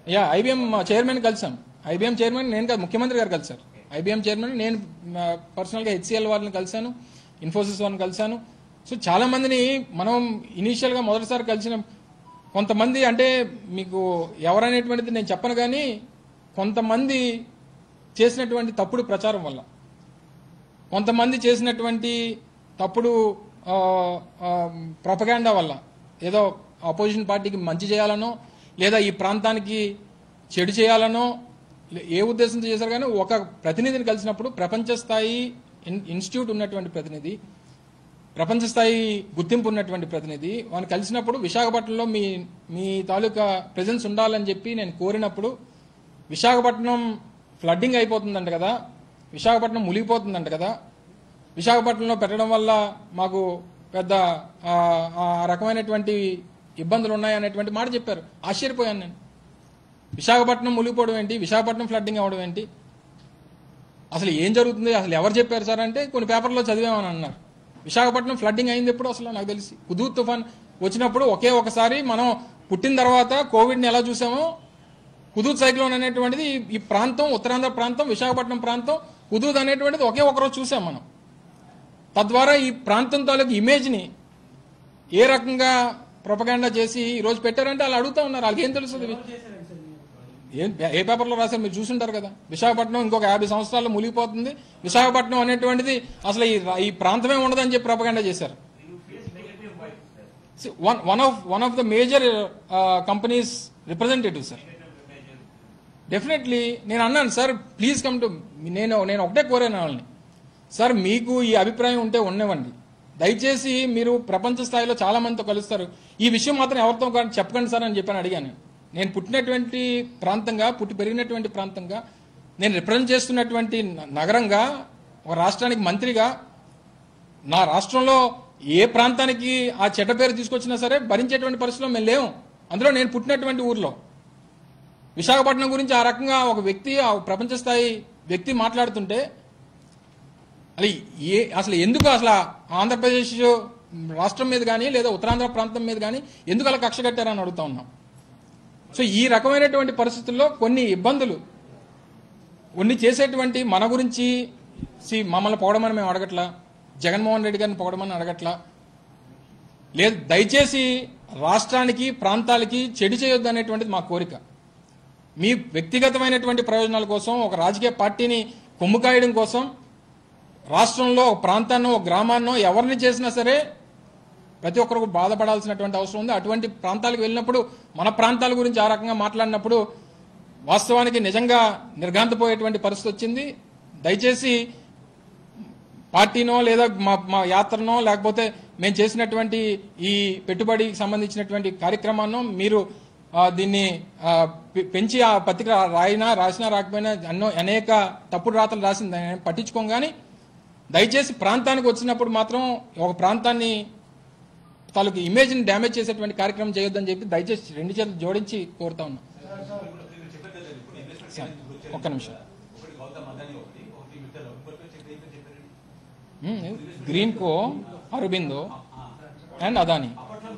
యా ఐబీఎం చైర్మన్ కలిసాం ఐబీఎం చైర్మన్ నేను కాదు ముఖ్యమంత్రి గారు కలిసారు ఐబీఎం చైర్మన్ నేను పర్సనల్గా హెచ్సిఎల్ వారిని కలిశాను ఇన్ఫోసిస్ వారిని కలిశాను సో చాలా మందిని మనం ఇనీషియల్గా మొదటిసారి కలిసిన కొంతమంది అంటే మీకు ఎవరనేటువంటిది నేను చెప్పను కానీ కొంతమంది చేసినటువంటి తప్పుడు ప్రచారం వల్ల కొంతమంది చేసినటువంటి తప్పుడు ప్రొపగాండా వల్ల ఏదో అపోజిషన్ పార్టీకి మంచి చేయాలనో లేదా ఈ ప్రాంతానికి చెడు చేయాలనో లే- ఏ ఉద్దేశంతో చేశారు కానీ ఒక ప్రతినిధిని కలిసినప్పుడు ప్రపంచ స్థాయి ఇన్- ఇన్స్టిట్యూట్ ఉన్నటువంటి ప్రతినిధి ప్రపంచ స్థాయి గుర్తింపు ఉన్నటువంటి ప్రతినిధి వాడిని కలిసినప్పుడు విశాఖపట్నంలో మీ మీ తాలూకా ప్రెజెన్స్ ఉండాలని చెప్పి నేను కోరినప్పుడు విశాఖపట్నం ఫ్లడ్డింగ్ అయిపోతుందంట కదా విశాఖపట్నం మునిగిపోతుందంట కదా విశాఖపట్నంలో పెట్టడం వల్ల మాకు పెద్ద ఆ, ఆ రకమైనటువంటి ఇబ్బందులు ఉన్నాయనేటువంటి మాట చెప్పారు ఆశ్చర్యపోయాను నేను విశాఖపట్నం మునిగిపోవడం ఏంటి విశాఖపట్నం ఫ్లడ్డింగ్ అవ్వడం ఏంటి అసలు ఏం జరుగుతుంది అసలు ఎవరు చెప్పారు సార్ అంటే కొన్ని పేపర్లో చదివామని అన్నారు విశాఖపట్నం ఫ్లడ్డింగ్ అయింది ఎప్పుడు అసలు నాకు తెలిసి హుదూద్ తుఫాన్ వచ్చినప్పుడు ఒకే ఒకసారి మనం పుట్టిన తర్వాత కోవిడ్ని ఎలా చూసామో హుదూద్ సైక్లోన్ అనేటువంటిది ఈ- ఈ ప్రాంతం ఉత్తరాంధ్ర ప్రాంతం విశాఖపట్నం ప్రాంతం హుదూద్ అనేటువంటిది ఒకే ఒకరోజు చూసాం మనం తద్వారా ఈ ప్రాంతం తాలూకు ఇమేజ్ని ఏ రకంగా ప్రొపగాండా చేసి ఈ రోజు పెట్టారంటే వాళ్ళు అడుగుతా ఉన్నారు వాళ్ళకి ఏం తెలుస్తుంది ఏం ఏ పేపర్లో రాశారు మీరు చూసుంటారు కదా విశాఖపట్నం ఇంకొక యాభై సంవత్సరాల్లో మునిగిపోతుంది విశాఖపట్నం అనేటువంటిది అసలు ఈ రా- ఈ ప్రాంతమే ఉండదని చెప్పి ప్రొపగాండా చేశారు You face negative voice, sir. One one of one of the major companies representative sir definitely నేను అన్నాను సార్ ప్లీజ్ కమ్ టు నేను నేను ఒకటే కోరాను వాళ్ళని సార్ మీకు ఈ అభిప్రాయం ఉంటే ఉండవండి దయచేసి మీరు ప్రపంచ స్థాయిలో చాలా మందితో కలుస్తారు ఈ విషయం మాత్రం ఎవరితో కానీ చెప్పకండి సార్ అని చెప్పాను అడిగాను నేను పుట్టినటువంటి ప్రాంతంగా పుట్టి పెరిగినటువంటి ప్రాంతంగా నేను రిప్రజెంట్ చేస్తున్నటువంటి న- నగరంగా ఒక రాష్ట్రానికి మంత్రిగా నా రాష్ట్రంలో ఏ ప్రాంతానికి ఆ చెడ్డ పేరు తీసుకొచ్చినా సరే భరించేటువంటి పరిస్థితిలో మేము లేము అందులో నేను పుట్టినటువంటి ఊర్లో విశాఖపట్నం గురించి ఆ రకంగా ఒక వ్యక్తి ఆ ప్రపంచ స్థాయి వ్యక్తి మాట్లాడుతుంటే అది ఏ అసలు ఎందుకు అసలు ఆంధ్రప్రదేశ్ రాష్ట్రం మీద కానీ లేదా ఉత్తరాంధ్ర ప్రాంతం మీద కానీ ఎందుకు అలా కక్ష కట్టారని అడుగుతా ఉన్నాం సో ఈ రకమైనటువంటి పరిస్థితుల్లో కొన్ని ఇబ్బందులు కొన్ని చేసేటువంటి మన గురించి సి మమ్మల్ని పొగడమని మేము అడగట్లా జగన్మోహన్ రెడ్డి గారిని పొగడమని అడగట్లా లేదు దయచేసి రాష్ట్రానికి ప్రాంతాలకి చెడు చేయొద్దు అనేటువంటిది మా కోరిక మీ వ్యక్తిగతమైనటువంటి ప్రయోజనాల కోసం ఒక రాజకీయ పార్టీని కొమ్ము కాయడం కోసం రాష్ట్రంలో ఒక ప్రాంతాన్నో ఒక గ్రామాన్నో ఎవరిని చేసినా సరే ప్రతి ఒక్కరికి బాధపడాల్సినటువంటి అవసరం ఉంది అటువంటి ప్రాంతాలకు వెళ్ళినప్పుడు మన ప్రాంతాల గురించి ఆ రకంగా మాట్లాడినప్పుడు వాస్తవానికి నిజంగా నిర్ఘాంతపోయేటువంటి పరిస్థితి వచ్చింది దయచేసి పార్టీనో లేదా మా మా యాత్రనో లేకపోతే మేము చేసినటువంటి ఈ పెట్టుబడికి సంబంధించినటువంటి కార్యక్రమాన్నో మీరు ఆ, దీన్ని ఆ, పె- పెంచి ఆ పత్రిక రాయినా రాసినా రాకపోయినా అన్నో అనేక తప్పుడు రాతలు రాసింది నేను పట్టించుకోం కానీ దయచేసి ప్రాంతానికి వచ్చినప్పుడు మాత్రం ఒక ప్రాంతాన్ని తాలూకు ఇమేజ్ని డ్యామేజ్ చేసేటువంటి కార్యక్రమం చేయొద్దని చెప్పి దయచేసి రెండు చేతులు జోడించి కోరుతా ఉన్నా సార్, ఒక్క నిమిషం మ్మ్. Greenko Aurobindo and Adani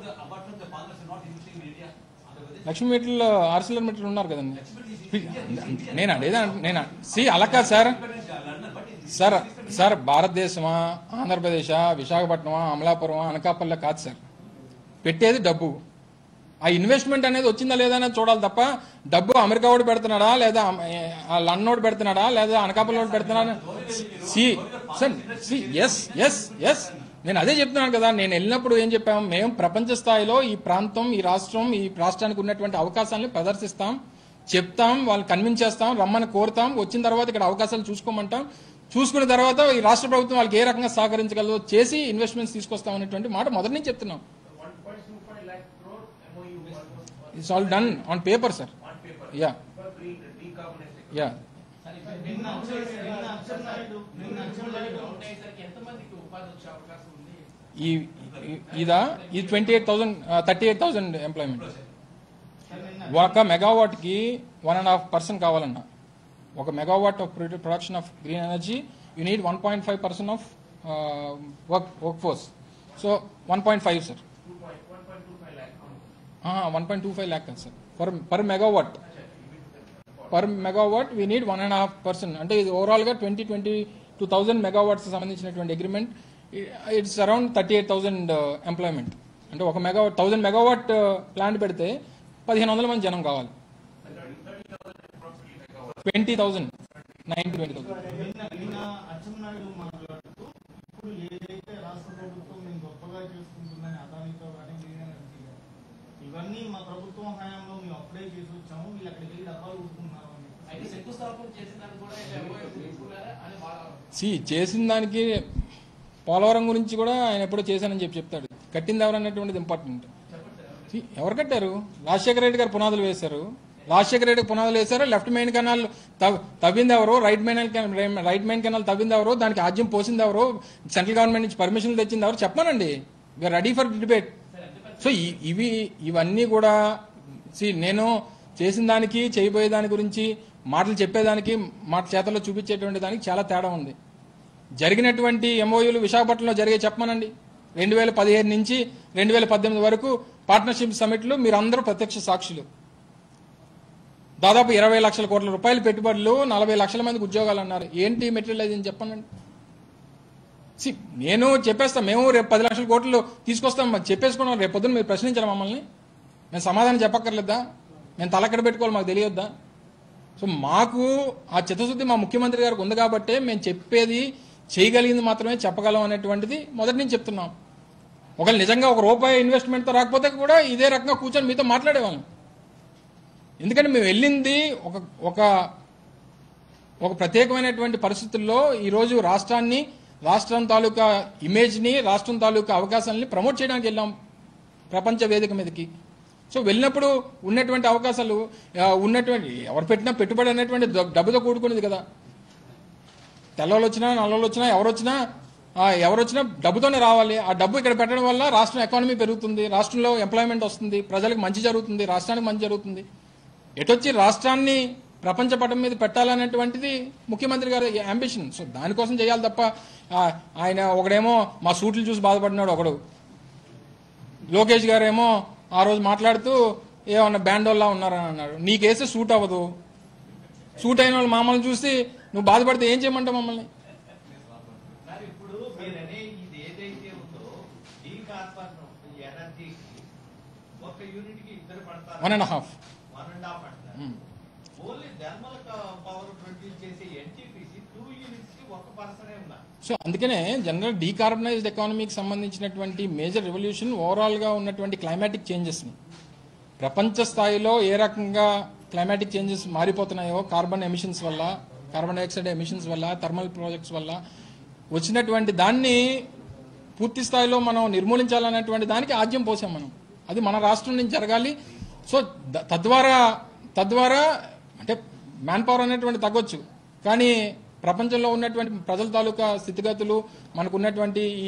Lakshmi మీటర్లు ఆర్సిలర్ మీటర్లు ఉన్నారు కదండి నేను అడేదా నేను సి అలా కాదు సార్ సార్ సార్ భారతదేశమా ఆంధ్రప్రదేశా విశాఖపట్నమా అమలాపురమా అనకాపల్లి కాదు సార్ పెట్టేది డబ్బు ఆ ఇన్వెస్ట్మెంట్ అనేది వచ్చిందా లేదా అనేది చూడాలి తప్ప డబ్బు అమెరికా వాడు పెడుతున్నాడా లేదా అమ- ఆ లండన్ వాడు పెడుతున్నాడా లేదా అనకాపల్లి వాడు పెడుతున్నాడా see sir see yes yes yes నేను అదే చెప్తున్నాను కదా నేను వెళ్ళినప్పుడు ఏం చెప్పాము మేము ప్రపంచ స్థాయిలో ఈ ప్రాంతం ఈ రాష్ట్రం ఈ రాష్ట్రానికి ఉన్నటువంటి అవకాశాలను ప్రదర్శిస్తాం చెప్తాం వాళ్ళని కన్విన్స్ చేస్తాం రమ్మని కోరుతాం వచ్చిన తర్వాత ఇక్కడ అవకాశాలు చూసుకోమంటాం చూసుకున్న తర్వాత ఈ రాష్ట్ర ప్రభుత్వం వాళ్ళకి ఏ రకంగా సహకరించగలదో చేసి ఇన్వెస్ట్మెంట్స్ తీసుకొస్తాం అనేటువంటి మాట మొదటి నుంచి చెప్తున్నాం 1.25 lakh crore MOU was was it's all done on paper sir on paper yeah for pre- decarbonization. Yeah నిన్న అచ్చె- నిన్న అచ్చెన్నాయుడు నిన్న అచ్చెన్నాయుడు ఉండేసరికి ఎంతమందికి ఉపాధి వచ్చే అవకాశం ఉంది ఈ ఈ- ఇదా ఇది twenty eight thousand thirty eight thousand employment sir నిన్న ఒక మెగావాట్ కి వన్ అండ్ హాఫ్ పర్సెంట్ కావాలన్న ఒక megawatt of production of green energy you need one point five percent of work workforce so one point five sir 2.1.25 lakh. One point two five lakh sir per per megawatt per megawatt we need one and half percent అంటే ఇది ఓవరాల్గా twenty twenty two thousand megawatts సంబంధించినటువంటి agreement it's around thirty eight thousand employment అంటే ఒక megawatt thousand megawatt plant పెడితే పదిహేను వందల మంది జనం కావాలి twenty thousand nine twenty thousand నిన్న నిన్న అచ్చెన్నాయుడు మాట్లాడుతూ ఇప్పుడు ఏదైతే రాష్ట్ర ప్రభుత్వం మేము గొప్పగా చేసుకుంటుందని అదానితో కానీ గ్రీన్ ఎనర్జీ కానీ, ఇవన్నీ మా ప్రభుత్వం హయాంలో మేము అప్పుడే చేసి వచ్చాము వీళ్ళు అక్కడికి వెళ్ళి డబ్బాలు కొట్టుకున్నారు అని అయితే శంకుస్థాపన చేసిన దాన్ని కూడా ఇలా MOU తీసుకున్నారా అని వాళ్ళ సి చేసిన దానికి పోలవరం గురించి కూడా ఆయన ఎప్పుడో చేశానని చెప్పి చెప్తాడు కట్టింది ఎవరు అన్నటువంటిది ఇంపార్టెంట్ See, ఎవరు కట్టారు రాజశేఖర రెడ్డి గారు పునాదులు వేశారు రాజశేఖర రెడ్డి పునాదులు వేశారు లెఫ్ట్ మెయిన్ కెనాల్ తవ్- తవ్వింది ఎవరు right main canal right main canal తవ్వింది ఎవరు దానికి ఆజ్యం పోసింది ఎవరు సెంట్రల్ గవర్నమెంట్ నుంచి పర్మిషన్ తెచ్చింది ఎవరు చెప్పానండి we're ready for debate so ఈ- ఇవి ఇవన్నీ కూడా సి నేను చేసిన దానికి చేయబోయే దాని గురించి మాటలు చెప్పేదానికి మాట చేతల్లో చూపించేటువంటి దానికి చాలా తేడా ఉంది జరిగినటువంటి ఎంఓయూలు విశాఖపట్నంలో జరిగే చెప్పమనండి రెండు వేల పదిహేను నుంచి రెండు వేల పద్దెనిమిది వరకు పార్ట్నర్షిప్ సమిట్లు మీరందరూ ప్రత్యక్ష సాక్షులు దాదాపు ఇరవై లక్షల కోట్ల రూపాయల పెట్టుబడులు నలభై లక్షల మందికి ఉద్యోగాలు అన్నారు ఏంటి మెటీరియల్ అని చెప్పండి See, నేను చెప్పేస్తా మేము రేపు పది లక్షల కోట్లు తీసుకొస్తాం మరి చెప్పేసుకున్నాం రేపు పొద్దున్న మీరు ప్రశ్నించాలి మమ్మల్ని మేము సమాధానం చెప్పక్కర్లేదా మేము తలక్కడ పెట్టుకోవాలి మాకు తెలియొద్దా సో మాకు ఆ చిత్తశుద్ధి మా ముఖ్యమంత్రి గారికి ఉంది కాబట్టే మేము చెప్పేది చేయగలిగింది మాత్రమే చెప్పగలం అనేటువంటిది మొదటి నుంచి చెప్తున్నాం ఒకవేళ నిజంగా ఒక రూపాయి ఇన్వెస్ట్మెంట్తో రాకపోతే కూడా ఇదే రకంగా కూర్చొని మీతో మాట్లాడేవాళ్ళం ఎందుకంటే మేము వెళ్ళింది ఒక ఒక ఒక ప్రత్యేకమైనటువంటి పరిస్థితుల్లో ఈరోజు రాష్ట్రాన్ని రాష్ట్రం తాలూకా ఇమేజ్ని రాష్ట్రం తాలూకా అవకాశాలని ప్రమోట్ చేయడానికి వెళ్ళాం ప్రపంచ వేదిక మీదకి సో వెళ్ళినప్పుడు ఉన్నటువంటి అవకాశాలు ఆ, ఉన్నటువంటి ఎవరు పెట్టినా పెట్టుబడి అనేటువంటి ద- డబ్బుతో కూడుకునేది కదా తెల్లవాళ్ళు వచ్చినా నల్లవాళ్ళు వచ్చినా ఎవరు వచ్చినా ఆ, ఎవరు వచ్చినా డబ్బుతోనే రావాలి ఆ డబ్బు ఇక్కడ పెట్టడం వల్ల రాష్ట్రం ఎకానమీ పెరుగుతుంది రాష్ట్రంలో ఎంప్లాయ్మెంట్ వస్తుంది ప్రజలకు మంచి జరుగుతుంది రాష్ట్రానికి మంచి జరుగుతుంది ఎటొచ్చి రాష్ట్రాన్ని ప్రపంచ పటం మీద పెట్టాలనేటువంటిది ముఖ్యమంత్రి గారి అంబిషన్ సో దానికోసం చేయాలి తప్ప ఆ, ఆయన ఒకడేమో మా సూట్లు చూసి బాధపడినాడు ఒకడు లోకేష్ గారేమో ఆ రోజు మాట్లాడుతూ ఏమన్నా బ్యాండోల్లా ఉన్నారని అన్నాడు నీకేస్తే సూట్ అవ్వదు సూట్ అయిన వాళ్ళు మమ్మల్ని చూసి నువ్వు బాధపడితే ఏం చేయమంటావు మమ్మల్ని సార్ ఇప్పుడు మీరనే ఇది ఏదైతే ఉందో ఈ కార్పొరేషన్ ఎనర్జీకి ఒక యూనిట్ కి ఇద్దరు పడతారు one and half one and half అంటారు ఓన్లీ థర్మల్ పవర్ ప్రొడ్యూస్ చేసే ఎన్టీపీసీ టూ యూనిట్స్ కి ఒక పర్సనే ఉన్నారు సో అందుకనే జనరల్ డీకార్బనైజ్డ్ ఎకానమీకి సంబంధించినటువంటి మేజర్ రెవల్యూషన్ ఓవరాల్గా ఉన్నటువంటి క్లైమాటిక్ చేంజెస్ని ప్రపంచ స్థాయిలో ఏ రకంగా క్లైమాటిక్ చేంజెస్ మారిపోతున్నాయో కార్బన్ ఎమిషన్స్ వల్ల కార్బన్ డైఆక్సైడ్ ఎమిషన్స్ వల్ల థర్మల్ ప్రాజెక్ట్స్ వల్ల వచ్చినటువంటి దాన్ని పూర్తి స్థాయిలో మనం నిర్మూలించాలనేటువంటి దానికి ఆద్యం పోసాం మనం అది మన రాష్ట్రం నుంచి జరగాలి సో ద- తద్వారా తద్వారా అంటే మ్యాన్ పవర్ అనేటువంటి తగ్గొచ్చు కానీ ప్రపంచంలో ఉన్నటువంటి ప్రజల తాలూకా స్థితిగతులు మనకు ఉన్నటువంటి ఈ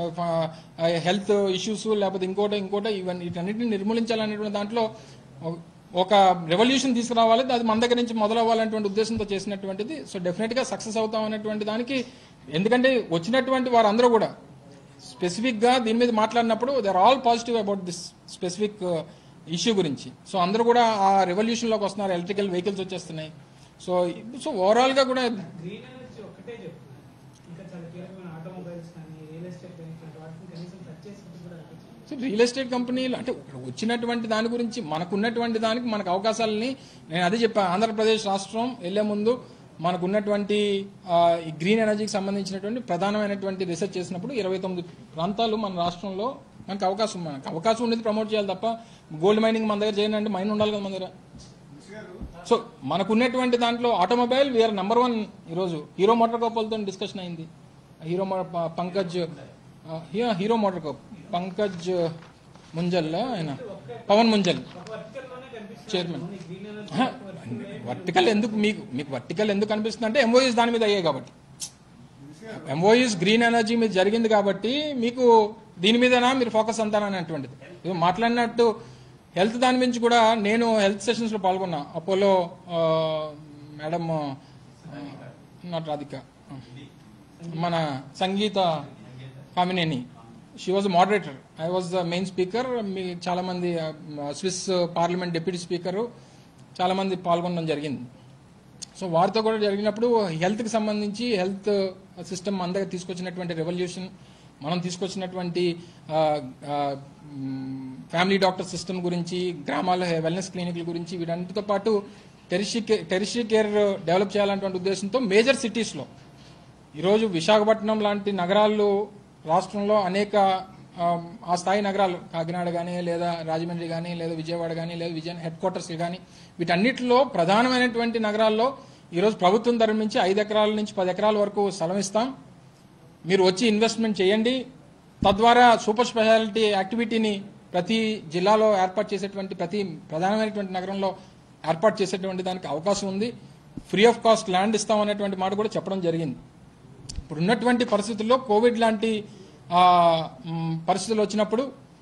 హెల్త్ ఇష్యూస్ లేకపోతే ఇంకోటి ఇంకోటి ఇవన్నీ వీటన్నిటిని నిర్మూలించాలనేటువంటి దాంట్లో ఒక- ఒక రెవల్యూషన్ తీసుకురావాలి అది మన దగ్గర నుంచి మొదలవ్వాలనేటువంటి ఉద్దేశంతో చేసినటువంటిది సో డెఫినెట్ గా సక్సెస్ అవుతాం అనేటువంటి దానికి ఎందుకంటే వచ్చినటువంటి వారందరూ కూడా స్పెసిఫిక్ గా దీని మీద మాట్లాడినప్పుడు they are all positive about this specific issue గురించి సో అందరూ కూడా ఆ రెవల్యూషన్ లోకి వస్తున్నారు ఎలక్ట్రికల్ వెహికల్స్ వచ్చేస్తున్నాయి సో సో ఓవరాల్ గా కూడా గ్రీన్ ఎనర్జీ ఒక్కటే చెప్తున్నారు ఇంకా చాలా కీలకమైన ఆటోమొబైల్స్ కానీ రియల్ ఎస్టేట్ కానీ ఇట్లాంటి వాటిని కనీసం టచ్ చేసినట్టు కూడా అనిపించింది సో రియల్ ఎస్టేట్ కంపెనీలు అంటే ఇక్కడ వచ్చినటువంటి దాని గురించి మనకున్నటువంటి దానికి మనకు అవకాశాలని నేను అదే చెప్పాను ఆంధ్రప్రదేశ్ రాష్ట్రం వెళ్లే ముందు మనకున్నటువంటి ఆ, ఈ గ్రీన్ ఎనర్జీకి సంబంధించినటువంటి ప్రధానమైనటువంటి రీసెర్చ్ చేసినప్పుడు ఇరవై తొమ్మిది ప్రాంతాలు మన రాష్ట్రంలో మనకు అవకాశం మనకు అవకాశం ఉండేది ప్రమోట్ చేయాలి తప్ప గోల్డ్ మైనింగ్ మన దగ్గర చేయండి అంటే మైన్ ఉండాలి కదా మన దగ్గర సో మనకున్నటువంటి దాంట్లో ఆటోమొబైల్ వీఆర్ నెంబర్ వన్ ఈరోజు హీరో మోటార్ కప్పులతో డిస్కషన్ అయింది హీరో మో- ప- పంకజ్ ఆ, హీ- Hero Motor Corp Pankaj Munjal ఆయన పవన్ ముంజల్ ఒక వర్టికల్ లోనే కనిపిస్తుంది చైర్మన్ గ్రీన్ ఎనర్జీ వర్టికల్ ఎందుకు మీకు మీకు వర్టికల్ ఎందుకు అనిపిస్తుంది అంటే ఎంఓఈస్ దాని మీద అయ్యాయి కాబట్టి ఎంఓఈస్ గ్రీన్ ఎనర్జీ మీద జరిగింది కాబట్టి మీకు దీని మీదనా మీరు ఫోకస్ అంటారని అటువంటిది ఇది మాట్లాడినట్టు హెల్త్ దాని గురించి కూడా నేను హెల్త్ సెషన్స్ లో పాల్గొన్నా అపోలో ఆ, మేడం నాట్ రాధిక మన Sangeetha Kamineni she was moderator I was the main speaker మీ చాలా మంది స్విస్ పార్లమెంట్ డిప్యూటీ స్పీకర్ చాలా మంది పాల్గొనడం జరిగింది సో వారితో కూడా జరిగినప్పుడు హెల్త్కి సంబంధించి హెల్త్ సిస్టమ్ మన దగ్గర తీసుకొచ్చినటువంటి రెవల్యూషన్ మనం తీసుకొచ్చినటువంటి ఆ, ఆ, మ్, ఫ్యామిలీ డాక్టర్ సిస్టమ్ గురించి గ్రామాల వెల్నెస్ క్లినిక్ల గురించి వీటన్నిటితో పాటు టెరిషి కే- టెరిషి కేర్ డెవలప్ చేయాలన్నటువంటి ఉద్దేశంతో మేజర్ సిటీస్లో ఈరోజు విశాఖపట్నం లాంటి నగరాలు రాష్ట్రంలో అనేక ఆ, ఆ స్థాయి నగరాలు కాకినాడ కానీ లేదా రాజమండ్రి కానీ లేదా విజయవాడ కానీ లేదా విజయ హెడ్ క్వార్టర్స్ కానీ వీటన్నిటిలో ప్రధానమైనటువంటి నగరాల్లో ఈరోజు ప్రభుత్వం తరఫు నుంచి ఐదు ఎకరాల నుంచి పది ఎకరాల వరకు స్థలం ఇస్తాం మీరు వచ్చి ఇన్వెస్ట్మెంట్ చేయండి తద్వారా సూపర్ స్పెషాలిటీ యాక్టివిటీని ప్రతి జిల్లాలో ఏర్పాటు చేసేటువంటి ప్రతి ప్రధానమైనటువంటి నగరంలో ఏర్పాటు చేసేటువంటి దానికి అవకాశం ఉంది ఫ్రీ ఆఫ్ కాస్ట్ ల్యాండ్ ఇస్తామనేటువంటి మాట కూడా చెప్పడం జరిగింది ఇప్పుడు ఉన్నటువంటి పరిస్థితుల్లో కోవిడ్ లాంటి ఆ, మ్, పరిస్థితులు వచ్చినప్పుడు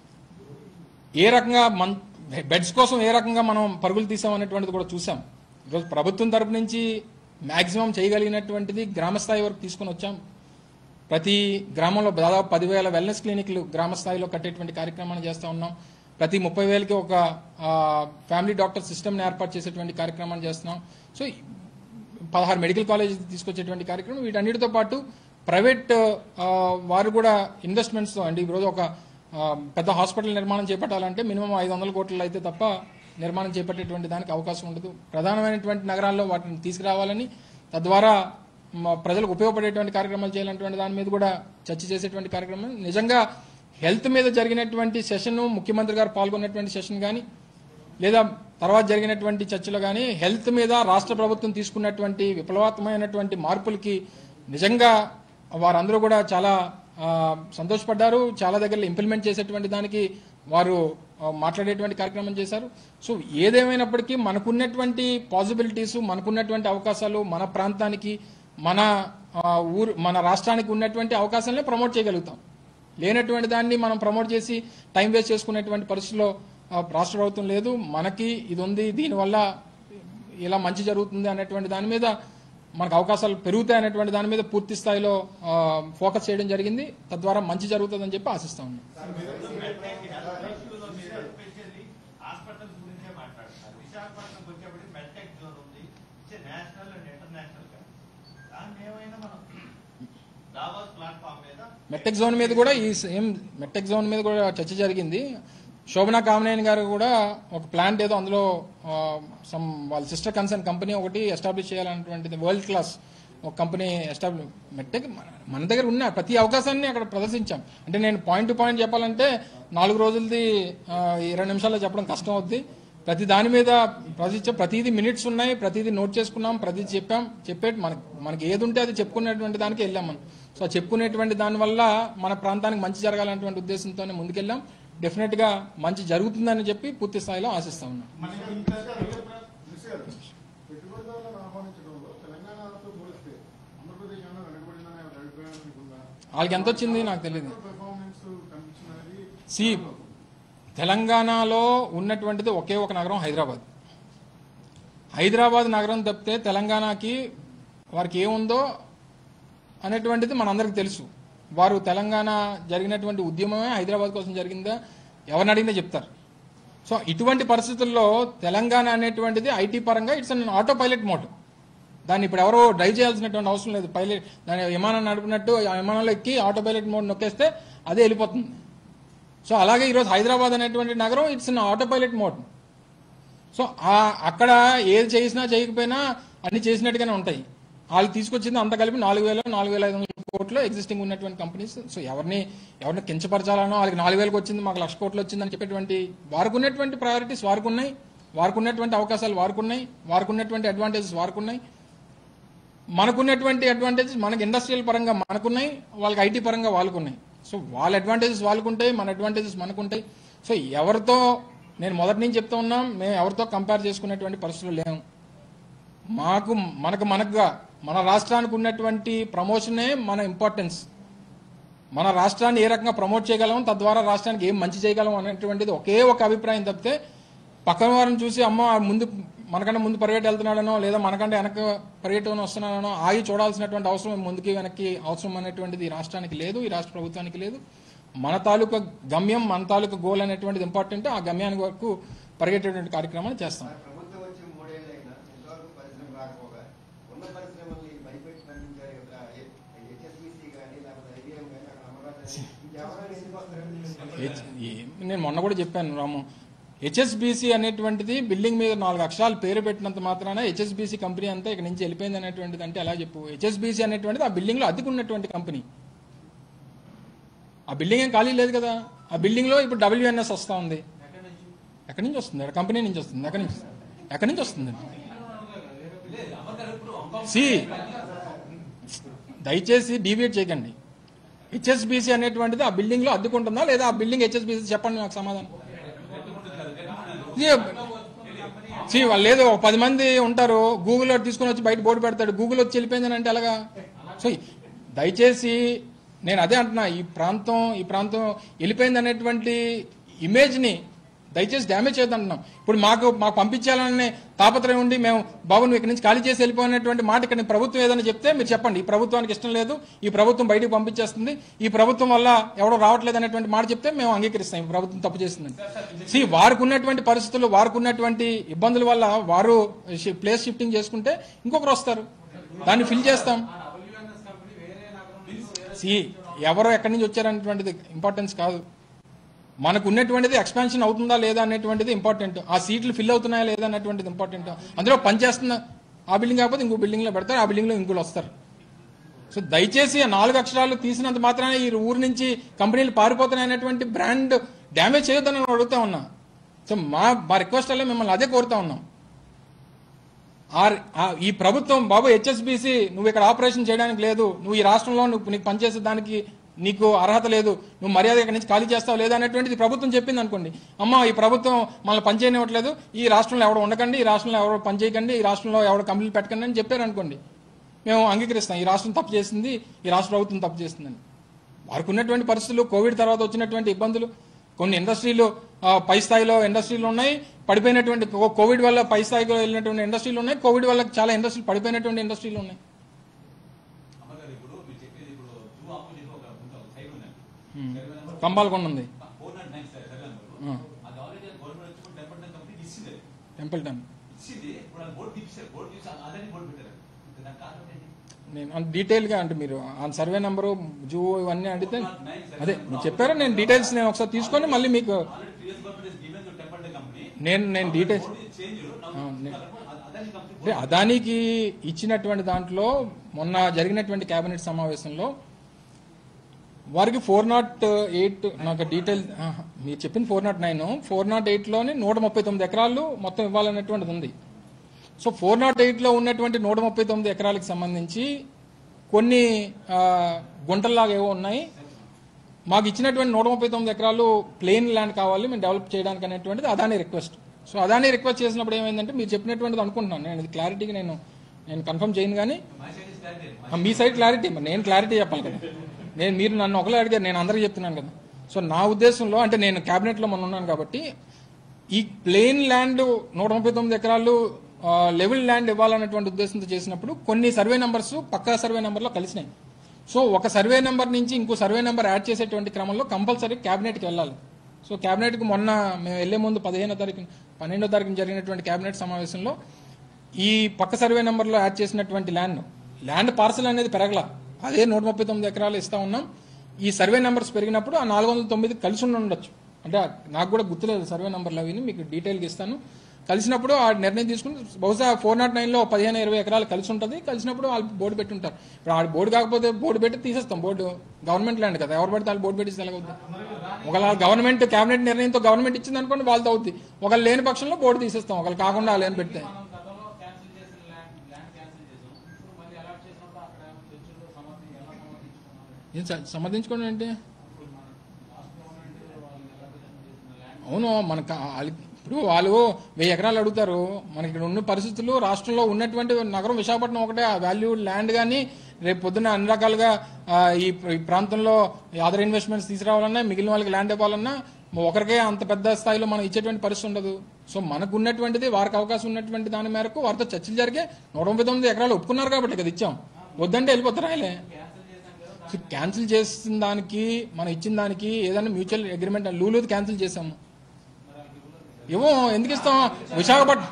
ఏ రకంగా మన్ బెడ్స్ కోసం ఏ రకంగా మనం పరుగులు తీసామనేటువంటిది కూడా చూసాం ఈరోజు ప్రభుత్వం తరపు నుంచి మాక్సిమం చేయగలిగినటువంటిది గ్రామ స్థాయి వరకు తీసుకొని వచ్చాం ప్రతి గ్రామంలో దాదాపు పదివేల వెల్నెస్ క్లినిక్లు గ్రామ స్థాయిలో కట్టేటువంటి కార్యక్రమాన్ని చేస్తూ ఉన్నాం ప్రతి ముప్పై వేలకి ఒక ఆ, ఫ్యామిలీ డాక్టర్ సిస్టమ్ని ఏర్పాటు చేసేటువంటి కార్యక్రమాన్ని చేస్తున్నాం సో పదహారు మెడికల్ కాలేజ్ తీసుకొచ్చేటువంటి కార్యక్రమం వీటన్నిటితో పాటు ప్రైవేట్ ఆ, వారు కూడా ఇన్వెస్ట్మెంట్స్తో అండి ఈరోజు ఒక ఆ, పెద్ద హాస్పిటల్ నిర్మాణం చేపట్టాలంటే మినిమం ఐదు వందల కోట్లు అయితే తప్ప నిర్మాణం చేపట్టేటువంటి దానికి అవకాశం ఉండదు ప్రధానమైనటువంటి నగరాల్లో వాటిని తీసుకురావాలని తద్వారా మ- ప్రజలకు ఉపయోగపడేటువంటి కార్యక్రమాలు చేయాలనేటువంటి దాని మీద కూడా చర్చ చేసేటువంటి కార్యక్రమం నిజంగా హెల్త్ మీద జరిగినటువంటి సెషన్ ముఖ్యమంత్రి గారు పాల్గొన్నటువంటి సెషన్ కానీ లేదా తర్వాత జరిగినటువంటి చర్చలో కానీ హెల్త్ మీద రాష్ట్ర ప్రభుత్వం తీసుకున్నటువంటి విప్లవాత్మకమైనటువంటి మార్పులకి నిజంగా వారందరూ కూడా చాలా ఆ, సంతోషపడ్డారు చాలా దగ్గర ఇంప్లిమెంట్ చేసేటువంటి దానికి వారు ఆ, మాట్లాడేటువంటి కార్యక్రమం చేశారు సో ఏదేమైనప్పటికీ మనకున్నటువంటి పాసిబిలిటీస్ మనకున్నటువంటి అవకాశాలు మన ప్రాంతానికి మన ఆ, ఊరు మన రాష్ట్రానికి ఉన్నటువంటి అవకాశాలనే ప్రమోట్ చేయగలుగుతాం లేనటువంటి దాన్ని మనం ప్రమోట్ చేసి టైం వేస్ట్ చేసుకునేటువంటి పరిస్థితిలో ఆ, రాష్ట్ర ప్రభుత్వం లేదు మనకి ఇది ఉంది దీనివల్ల ఇలా మంచి జరుగుతుంది అనేటువంటి దాని మీద మనకు అవకాశాలు పెరుగుతాయి అనేటువంటి దాని మీద పూర్తి స్థాయిలో ఆ, ఫోకస్ చేయడం జరిగింది తద్వారా మంచి జరుగుతుందని చెప్పి ఆశిస్తా ఉన్నాం హాస్పిటల్స్ గురించే మాట్లాడుతున్నారు విశాఖపట్నంకి వచ్చేప్పటికి మెడ్టెక్ జోన్ ఉంది ఇట్స్ నేషనల్ అండ్ ఇంటర్నేషనల్ దాన్ని ఏమైనా మనం దావాస్ ప్లాట్ఫామ్ మీద మెట్టెక్ జోన్ మీద కూడా ఈ సేమ్ మెట్టెక్ జోన్ మీద కూడా చర్చ జరిగింది శోభనా కామనేని గారు కూడా ఒక ప్లాంట్ ఏదో అందులో సమ్ వాళ్ళ సిస్టర్ కన్సర్న్ కంపెనీ ఒకటి ఎస్టాబ్లిష్ చేయాలన్నటువంటిది వరల్డ్ క్లాస్ ఒక కంపెనీ ఎస్టాబ్లిష్ మెట్టెక్ మన- మన దగ్గర ఉన్న ప్రతి అవకాశాన్ని అక్కడ ప్రదర్శించాం అంటే నేను పాయింట్ టు పాయింట్ చెప్పాలంటే నాలుగు రోజులది ఆ, ఇరవై నిమిషాల్లో చెప్పడం కష్టం అవుద్ది ప్రతి దాని మీద ప్రదర్శించాం ప్రతిదీ మినిట్స్ ఉన్నాయి ప్రతిదీ నోట్ చేసుకున్నాం ప్రతిదీ చెప్పాం చెప్పే మనకి మనకి ఏది ఉంటే అది చెప్పుకునేటువంటి దానికి వెళ్ళాం మనం సో చెప్పుకునేటువంటి దాని వల్ల మన ప్రాంతానికి మంచి జరగాలనేటువంటి ఉద్దేశంతోనే ముందుకెళ్ళాం డెఫినెట్ గా మంచి జరుగుతుందని చెప్పి పూర్తి స్థాయిలో ఆశిస్తా ఉన్నాం మనకి ఇంకా పెట్టుబడిదారులను ఆహ్వానించడంలో తెలంగాణతో పోలిస్తే ఆంధ్రప్రదేశ్ ఏమైనా వెనకబడిందనే అభిప్రాయం మీకుందా వాళ్ళకి ఎంత వచ్చింది నాకు తెలియదు పెర్ఫార్మెన్స్ కనిపించినది సి తెలంగాణలో ఉన్నటువంటిది ఒకే ఒక నగరం హైదరాబాద్ హైదరాబాద్ నగరం తప్పితే తెలంగాణకి వారికి ఏముందో అనేటువంటిది మనందరికి తెలుసు వారు తెలంగాణ జరిగినటువంటి ఉద్యమమే హైదరాబాద్ కోసం జరిగిందా ఎవరిని అడిగినా చెప్తారు సో ఇటువంటి పరిస్థితుల్లో తెలంగాణ అనేటువంటిది ఐటీ పరంగా it's on autopilot mode దాన్ని ఇప్పుడు ఎవరో డ్రైవ్ చేయాల్సినటువంటి అవసరం లేదు పైలట్ దాని విమానం నడిపినట్టు ఆ విమానంలో ఎక్కి ఆటో పైలట్ మోడ్ నొక్కేస్తే అదే వెళ్ళిపోతుంది సో అలాగే ఈరోజు హైదరాబాద్ అనేటువంటి నగరం it's on autopilot mode so ఆ అక్కడ ఏది చేసినా చేయకపోయినా అన్ని చేసినట్టుగానే ఉంటాయి వాళ్ళు తీసుకొచ్చింది అంత కలిపి నాలుగు వేల నాలుగు వేల ఐదు వందల కోట్లు ఎగ్జిస్టింగ్ ఉన్నటువంటి కంపెనీస్ సో ఎవరిని ఎవరిని కించపరచాలనో వాళ్ళకి నాలుగు వేలకు వచ్చింది మాకు లక్ష కోట్లు వచ్చిందని చెప్పేటువంటి వారికి ఉన్నటువంటి ప్రయారిటీస్ వారికి ఉన్నాయి వారికి ఉన్నటువంటి అవకాశాలు వారికి ఉన్నాయి వారికి ఉన్నటువంటి అడ్వాంటేజెస్ వారికి ఉన్నాయి మనకున్నటువంటి అడ్వాంటేజెస్ మనకి ఇండస్ట్రియల్ పరంగా మనకున్నాయి వాళ్ళకి ఐటీ పరంగా వాళ్ళకు ఉన్నాయి సో వాళ్ళ అడ్వాంటేజెస్ వాళ్ళకు ఉంటాయి మన అడ్వాంటేజెస్ మనకుంటాయి సో ఎవరితో నేను మొదటి నుంచి చెప్తా ఉన్నాం మేము ఎవరితో కంపేర్ చేసుకునేటువంటి పరిస్థితులు లేవు మాకు మనకు మనకుగా మన రాష్ట్రానికి ఉన్నటువంటి ప్రమోషనే మన ఇంపార్టెన్స్ మన రాష్ట్రాన్ని ఏ రకంగా ప్రమోట్ చేయగలం తద్వారా రాష్ట్రానికి ఏం మంచి చేయగలం అనేటువంటిది ఒకే ఒక అభిప్రాయం తప్పితే పక్కన వారిని చూసి అమ్మ ఆ ముందు మనకంటే ముందు పరిగెట్టి వెళ్తున్నాడనో లేదా మనకంటే వెనక పరిగెట్టుకుని వస్తున్నాడనో ఆగి చూడాల్సినటువంటి అవసరం ముందుకి వెనక్కి అవసరం అనేటువంటిది ఈ రాష్ట్రానికి లేదు ఈ రాష్ట్ర ప్రభుత్వానికి లేదు మన తాలూకా గమ్యం మన తాలూకా గోల్ అనేటువంటిది ఇంపార్టెంట్ ఆ గమ్యానికి వరకు పరిగెట్టేటువంటి కార్యక్రమాన్ని చేస్తాం ప్రభుత్వం వచ్చి మూడేళ్ళైనా ఇంతవరకు పరిశ్రమ రాకపోగా హెచ్- ఏ- నేను మొన్న కూడా చెప్పాను రాము హెచ్ఎస్బిసి అనేటువంటిది బిల్డింగ్ మీద నాలుగు అక్షరాలు పేరు పెట్టినంత మాత్రాన హెచ్ఎస్బిసి కంపెనీ అంతా ఇక్కడ నుంచి వెళ్ళిపోయింది అనేటువంటిది అంటే ఎలా చెప్పు హెచ్ఎస్బిసి అనేటువంటిది ఆ బిల్డింగ్ లో అద్దెకున్నటువంటి కంపెనీ ఆ బిల్డింగ్ ఏం ఖాళీ లేదు కదా ఆ బిల్డింగ్ లో ఇప్పుడు డబ్ల్యూఎన్ఎస్ వస్తా ఉంది ఎక్కడి నుంచి వస్తుంది కంపెనీ నుంచి వస్తుంది ఎక్కడి నుంచి ఎక్కడి నుంచి వస్తుంది సి దయచేసి డీవియేట్ చేయకండి హెచ్ఎస్బిసి అనేటువంటిది ఆ బిల్డింగ్ లో అద్దుకుంటుందా లేదా ఆ బిల్డింగ్ హెచ్ఎస్బిసి చెప్పండి నాకు సమాధానం సి వాళ్ళు లేదు ఒక పది మంది ఉంటారు గూగుల్లో తీసుకొని వచ్చి బయట బోర్డు పెడతాడు గూగుల్ వచ్చి వెళ్ళిపోయిందని అంటే ఎలాగా సో దయచేసి నేను అదే అంటున్నా ఈ ప్రాంతం ఈ ప్రాంతం వెళ్ళిపోయింది అనేటువంటి ఇమేజ్ ని దయచేసి డ్యామేజ్ చేయొద్దంటున్నాం ఇప్పుడు మాకు మాకు పంపించాలనే తాపత్రయం ఉండి మేము బాబు నువ్వు ఇక్కడి నుంచి ఖాళీ చేసి వెళ్ళిపోయినటువంటి మాట ఇక్కడ నీ ప్రభుత్వం ఏదైనా చెప్తే మీరు చెప్పండి ఈ ప్రభుత్వానికి ఇష్టం లేదు ఈ ప్రభుత్వం బయటికి పంపించేస్తుంది ఈ ప్రభుత్వం వల్ల ఎవడో రావట్లేదు అనేటువంటి మాట చెప్తే మేము అంగీకరిస్తాం ఈ ప్రభుత్వం తప్పు చేస్తుందని సి వారికి ఉన్నటువంటి పరిస్థితులు వారికి ఉన్నటువంటి ఇబ్బందుల వల్ల వారు షి- ప్లేస్ షిఫ్టింగ్ చేసుకుంటే ఇంకొకరు వస్తారు దాన్ని ఫిల్ చేస్తాం సి ఎవరు ఎక్కడి నుంచి వచ్చారనేటువంటిది ఇంపార్టెన్స్ కాదు మనకు ఉన్నటువంటిది ఎక్స్పాన్షన్ అవుతుందా లేదా అనేటువంటిది ఇంపార్టెంట్ ఆ సీట్లు ఫిల్ అవుతున్నాయా లేదా అనేటువంటిది ఇంపార్టెంట్ అందులో పనిచేస్తున్న ఆ బిల్డింగ్ కాకపోతే ఇంకో బిల్డింగ్ లో పెడతారు ఆ బిల్డింగ్ లో ఇంకోళ్ళు వస్తారు సో దయచేసి ఆ నాలుగు అక్షరాలు తీసినంత మాత్రాన ఈ ఊరు నుంచి కంపెనీలు పారిపోతున్నాయి అనేటువంటి బ్రాండ్ డ్యామేజ్ చేయొద్దని నేను అడుగుతా ఉన్నా సో మా మా రిక్వెస్ట్ అల్లే మిమ్మల్ని అదే కోరుతా ఉన్నాం ఆ- ఆ ఈ ప్రభుత్వం బాబు హెచ్ఎస్బిసి నువ్వు ఇక్కడ ఆపరేషన్ చేయడానికి లేదు నువ్వు ఈ రాష్ట్రంలో నువ్వు నీకు పనిచేసే దానికి నీకు అర్హత లేదు నువ్వు మర్యాద ఇక్కడి నుంచి ఖాళీ చేస్తావు లేదా అనేటువంటిది ప్రభుత్వం చెప్పింది అనుకోండి అమ్మ ఈ ప్రభుత్వం మనల్ని పనిచేయనివ్వట్లేదు ఈ రాష్ట్రంలో ఎవరు ఉండకండి ఈ రాష్ట్రంలో ఎవరు పని చేయకండి ఈ రాష్ట్రంలో ఎవరు కంపెనీలు పెట్టకండి అని చెప్పారు అనుకోండి మేము అంగీకరిస్తాం ఈ రాష్ట్రం తప్పు చేసింది ఈ రాష్ట్ర ప్రభుత్వం తప్పు చేస్తుందని వారికి ఉన్నటువంటి పరిస్థితులు కోవిడ్ తర్వాత వచ్చినటువంటి ఇబ్బందులు కొన్ని ఇండస్ట్రీలు ఆ, పై స్థాయిలో ఇండస్ట్రీలు ఉన్నాయి పడిపోయినటువంటి కో- కోవిడ్ వల్ల పై స్థాయికి వెళ్ళినటువంటి ఇండస్ట్రీలు ఉన్నాయి కోవిడ్ వల్ల చాలా ఇండస్ట్రీలు పడిపోయినటువంటి ఇండస్ట్రీలు ఉన్నాయి అమ్మగారు ఇప్పుడు మీరు చెప్పేది ఇప్పుడు టూ ఆపోజిట్ ఒక ఉంటుంది సైడ్ ఉందండి Hmm. సర్వే నెంబర్ కంబాలకొండ ఉంది four not nine survey number Hmm. అది ఆల్రెడీ గవర్నమెంట్ వచ్చి డెబ్బై కంపెనీ ఇచ్చింది అది. టెంపుల్ టౌన్ ఇచ్చింది ఇప్పుడు అది బోర్డు తీసేశారు బోర్డు తీసి అదే బోర్డు పెట్టారు దాని కారణం ఏంటి నేను అంత డీటెయిల్ గా అంటే మీరు ఆ సర్వే నెంబరు జూ ఇవన్నీ అడిగితే అదే మీరు చెప్పారో నేను డీటెయిల్స్ నేను ఒకసారి తీసుకొని మళ్ళీ మీకు already previous government is given టెంపర్ కంపెనీ నేను నేను డీటెయిల్స్ బోర్డు చేంజ్ నే- అదే కంపెనీ అంటే అదానికి ఇచ్చినటువంటి దాంట్లో మొన్న జరిగినటువంటి కేబినెట్ సమావేశంలో వారికి ఫోర్ నాట్ ఎయిట్ నాకు డీటెయిల్ ఆహా, మీరు చెప్పిన four not nine four not ఎయిట్లోని నూట ముప్పై తొమ్మిది ఎకరాలు మొత్తం ఇవ్వాలనేటువంటిది ఉంది సో ఫోర్ నాట్ ఎయిట్లో ఉన్నటువంటి నూట ముప్పై తొమ్మిది ఎకరాలకు సంబంధించి కొన్ని ఆ, గుంటల్లాగా ఏవో ఉన్నాయి మాకు ఇచ్చినటువంటి నూట ముప్పై తొమ్మిది ఎకరాలు ప్లెయిన్ ల్యాండ్ కావాలి మేము డెవలప్ చేయడానికి అనేటువంటిది Adani request so Adani request చేసినప్పుడు ఏమైందంటే మీరు చెప్పినటువంటిది అనుకుంటున్నాను నేను ఇది క్లారిటీగా నేను నేను కన్ఫర్మ్ చేయను కానీ మై సైడ్ ఇస్ క్లారిటీ ఆ, మీ సైడ్ క్లారిటీ మరి నేను క్లారిటీ చెప్పాలి కదా నేను మీరు నన్ను ఒకలే అడిగారు నేను అందరికీ చెప్తున్నాను కదా సో నా ఉద్దేశంలో అంటే నేను cabinet లో మొన్న ఉన్నాను కాబట్టి ఈ ప్లెయిన్ ల్యాండ్ నూట ముప్పై తొమ్మిది ఎకరాలు లెవెల్ ల్యాండ్ ఇవ్వాలన్నటువంటి ఉద్దేశంతో చేసినప్పుడు కొన్ని సర్వే నెంబర్స్ పక్కా సర్వే నెంబర్లో కలిసినాయి సో ఒక సర్వే నెంబర్ నుంచి ఇంకో సర్వే నెంబర్ యాడ్ చేసేటువంటి క్రమంలో కంపల్సరీ క్యాబినెట్కి వెళ్ళాలి సో క్యాబినెట్కి మొన్న మేము వెళ్లే ముందు పదిహేనో తారీఖు పన్నెండో తారీఖున జరిగినటువంటి క్యాబినెట్ సమావేశంలో ఈ పక్క సర్వే నెంబర్లో యాడ్ చేసినటువంటి ల్యాండ్ ల్యాండ్ పార్సల్ అనేది పెరగల అదే నూట ముప్పై తొమ్మిది ఎకరాలు ఇస్తా ఉన్నాం ఈ సర్వే నెంబర్స్ పెరిగినప్పుడు ఆ నాలుగు వందల తొమ్మిది కలిసి ఉండి ఉండొచ్చు అంటే నాకు కూడా గుర్తులేదు సర్వే నెంబర్లు అవి మీకు డీటెయిల్గా ఇస్తాను కలిసినప్పుడు ఆ నిర్ణయం తీసుకుని బహుశా ఫోర్ నాట్ నైన్లో పదిహేను ఇరవై ఎకరాలు కలిసి ఉంటుంది కలిసినప్పుడు వాళ్ళు బోర్డు పెట్టి ఉంటారు ఇప్పుడు ఆ బోర్డు కాకపోతే బోర్డు పెట్టి తీసేస్తాం బోర్డు గవర్నమెంట్ ల్యాండ్ కదా ఎవరు పడితే వాళ్ళు బోర్డు పెట్టి ఎలాగవుతుంది ఒకవేళ గవర్నమెంట్ కేబినెట్ నిర్ణయంతో గవర్నమెంట్ ఇచ్చింది అనుకోండి వాళ్ళతో అవుద్ది ఒకళ్ళు లేని పక్షంలో బోర్డు తీసేస్తాం ఒకళ్ళు కాకుండా వాళ్ళు ఏం పెడితే మనం గతంలో క్యాన్సిల్ చేసిన ల్యాండ్ ల్యాండ్ క్యాన్సిల్ చేసాం ఇప్పుడు మళ్ళీ అలాట్ చేసినప్పుడు అక్కడ ఏమో చర్చలు సమర్థి ఎలా సమర్థించుకున్నారు ఏం సార్ సమర్థించుకోవడం ఏంటి ఇప్పుడు మన రాష్ట్ర గవర్నమెంట్ వాళ్ళు ఎలా చేసిన ల్యాండ్ అవును మనకు వాళ్ళకి ఇప్పుడు వాళ్ళు వెయ్యి ఎకరాలు అడుగుతారు మనకి ఇక్కడ ఉన్న పరిస్థితులు రాష్ట్రంలో ఉన్నటువంటి నగరం విశాఖపట్నం ఒకటే ఆ వాల్యూ ల్యాండ్ కానీ రేపు పొద్దున్న అన్ని రకాలుగా ఆ, ఈ ఈ ప్రాంతంలో అదర్ ఇన్వెస్ట్మెంట్స్ తీసుకురావాలన్నా మిగిలిన వాళ్ళకి ల్యాండ్ ఇవ్వాలన్నా ఒకరికే అంత పెద్ద స్థాయిలో మనం ఇచ్చేటువంటి పరిస్థితి ఉండదు సో మనకు ఉన్నటువంటిది వారికి అవకాశం ఉన్నటువంటి దాని మేరకు వారితో చర్చలు జరిగే నూట ముప్పై తొమ్మిది ఎకరాలు ఒప్పుకున్నారు కాబట్టి కదా ఇచ్చాం వద్దంటే వెళ్ళిపోతారు ఆయలే సో క్యాన్సిల్ చేసిన దానికి మనం ఇచ్చిన దానికి ఏదైనా మ్యూచువల్ అగ్రిమెంట్ లూలూది క్యాన్సిల్ చేసాము ఏమో ఎందుకు ఇస్తాం విశాఖపట్నం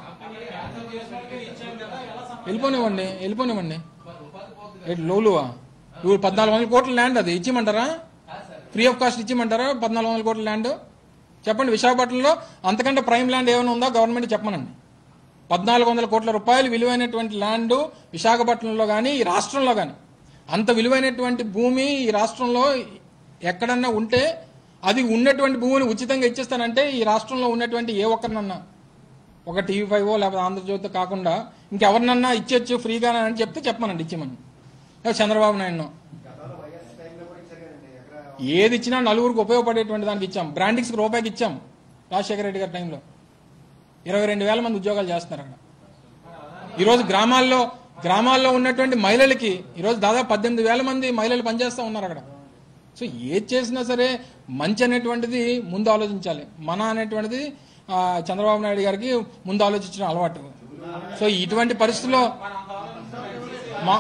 వెళ్ళిపోనివ్వండి వెళ్ళిపోనివ్వండి ఏంటి లోలువా నువ్వు పద్నాలుగు వందల కోట్ల ల్యాండ్ అది ఇచ్చిమంటారా కాదు సార్ ఫ్రీ ఆఫ్ కాస్ట్ ఇచ్చిమంటారా పద్నాలుగు వందల కోట్ల ల్యాండ్ చెప్పండి విశాఖపట్నంలో అంతకంటే ప్రైమ్ ల్యాండ్ ఏమైనా ఉందా గవర్నమెంట్ చెప్పమనండి పద్నాలుగు వందల కోట్ల రూపాయలు విలువైనటువంటి ల్యాండ్ విశాఖపట్నంలో కానీ ఈ రాష్ట్రంలో కానీ అంత విలువైనటువంటి భూమి ఈ రాష్ట్రంలో ఎక్కడన్నా ఉంటే అది ఉన్నటువంటి భూమిని ఉచితంగా ఇచ్చేస్తానంటే ఈ రాష్ట్రంలో ఉన్నటువంటి ఏ ఒక్కరినన్నా ఒక టీవీ ఫైవ్ లేకపోతే ఆంధ్రజ్యోతి కాకుండా ఇంకెవరినన్నా ఇచ్చేచ్చు ఫ్రీగా అని చెప్తే చెప్పమనండి ఇచ్చేమని లేదా చంద్రబాబు నాయుడు ఏది ఇచ్చినా నలుగురికి ఉపయోగపడేటువంటి దానికి ఇచ్చాం బ్రాండింగ్స్కి రూపాయికి ఇచ్చాం రాజశేఖర రెడ్డి గారి టైంలో ఇరవై రెండు వేల మంది ఉద్యోగాలు చేస్తున్నారు అక్కడ ఈరోజు గ్రామాల్లో గ్రామాల్లో ఉన్నటువంటి మహిళలకి ఈరోజు దాదాపు పద్దెనిమిది వేల మంది మహిళలు పనిచేస్తూ ఉన్నారు అక్కడ సో ఏది చేసినా సరే మంచి అనేటువంటిది ముందు ఆలోచించాలి మన అనేటువంటిది ఆ, చంద్రబాబు నాయుడు గారికి ముందు ఆలోచించడం అలవాటు సో ఇటువంటి పరిస్థితుల్లో మా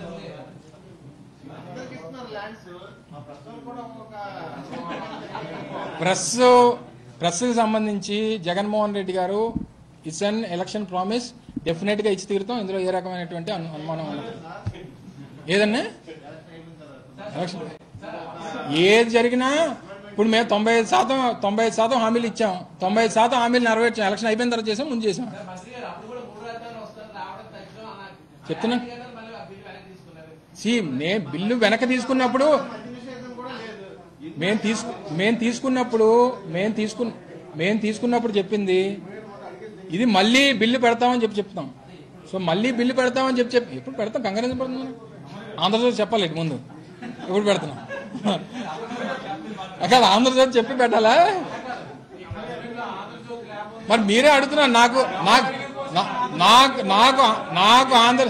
అందరికి ఇస్తున్నారు ల్యాండ్స్ మా ప్రస్తుతం కూడా ఒక్కొక్క ప్రెస్ ప్రెస్కి సంబంధించి Jaganmohan Reddy garu it's an election promise definite గా ఇచ్చి తీరుతాం ఇందులో ఏ రకమైనటువంటి అను- అనుమానం ఉండదు ఏదన్నా ఎలక్షన్ ఏది జరిగినా ఇప్పుడు మేము తొంభై ఐదు శాతం తొంభై ఐదు శాతం హామీలు ఇచ్చాం తొంభై ఐదు శాతం హామీలు నెరవేర్చాం ఎలక్షన్ అయిపోయిన తర్వాత చేసాం ముందు చేసాం మంత్రి గారు అప్పుడు కూడా మూడు రాజధానులు వస్తారు రావడం తగ్గడం అన్నారు చెప్తున్నా. ఆయన గారు మళ్ళీ ఆ బిల్లు వెనక్కి తీసుకున్నారు సి నే బిల్లు వెనక తీసుకున్నప్పుడు మంచి నిషేధం కూడా లేదు మేము తీసుకు మేము తీసుకున్నప్పుడు మేము తీసుకు మేము తీసుకున్నప్పుడు చెప్పింది ఇది మళ్ళీ బిల్లు పెడతామని చెప్పి చెప్తాం సో మళ్ళీ బిల్లు పెడతామని చెప్పి చెప్పి ఎప్పుడు పెడతాం కంగారు ఎందుకు పెడుతున్నాం ఆంధ్రజ్యోతి చెప్పాలి ఇటు ముందు ఎప్పుడు పెడుతున్నాం అక్కడ ఆంధ్రజ్యోతి చెప్పి పెట్టాలా మరి మీరే అడుగుతున్నారు నాకు నాకు నా- నాకు నాకు నాకు ఆంధ్ర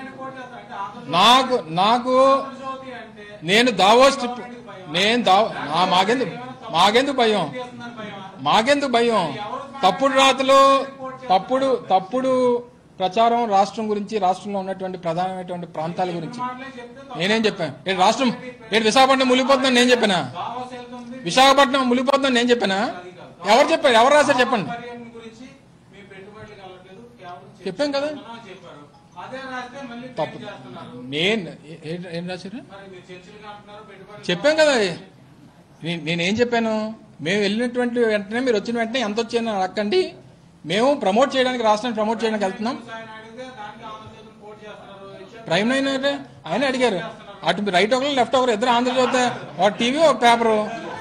నాకు నాకు నేను దావోస్ ట్రిప్ నేను దావో నా- మాకెందుకు మాకెందుకు భయం మాకెందుకు భయం తప్పుడు రాతలు తప్పుడు తప్పుడు ప్రచారం రాష్ట్రం గురించి రాష్ట్రంలో ఉన్నటువంటి ప్రధానమైనటువంటి ప్రాంతాల గురించి నేనేం చెప్పాను ఏంటి రాష్ట్రం ఏంటి విశాఖపట్నం మునిగిపోతుందని నేను చెప్పానా విశాఖపట్నం మునిగిపోతుందని నేను చెప్పానా ఎవరు చెప్పారు ఎవరు రాశారు చెప్పండి పర్యాటన గురించి మీ పెట్టుబడులు కలగట్లేదు కేవలం చెప్పాం కదా చర్చలు చెప్పారు అదే రాస్తే మళ్ళీ తప్పు క్లెయిమ్ చేస్తున్నారు నేను ఏ- ఏ- ఏం రాశారు మరి మీరు చర్చలు అంటున్నారు పెట్టుబడులు చెప్పాం కదా నే- నేనేం చెప్పాను మేము వెళ్ళినటువంటి వెంటనే మీరు వచ్చిన వెంటనే ఎంత వచ్చిందని అడగండి మేము ప్రమోట్ చేయడానికి రాష్ట్రాన్ని ప్రమోట్ చేయడానికి వెళ్తున్నాం ఆయన అడిగితే దానికి ఆంధ్రజ్యోతిని పోటీ చేస్తున్నారు ఇచ్చే- ప్రైమ్ నైన్ అంటే ఆయన అడిగారు అటు రైట్ ఒకరు లెఫ్ట్ ఒకరు ఇద్దరు ఆంధ్రజ్యోతి ఒక టీవీ ఒక పేపరు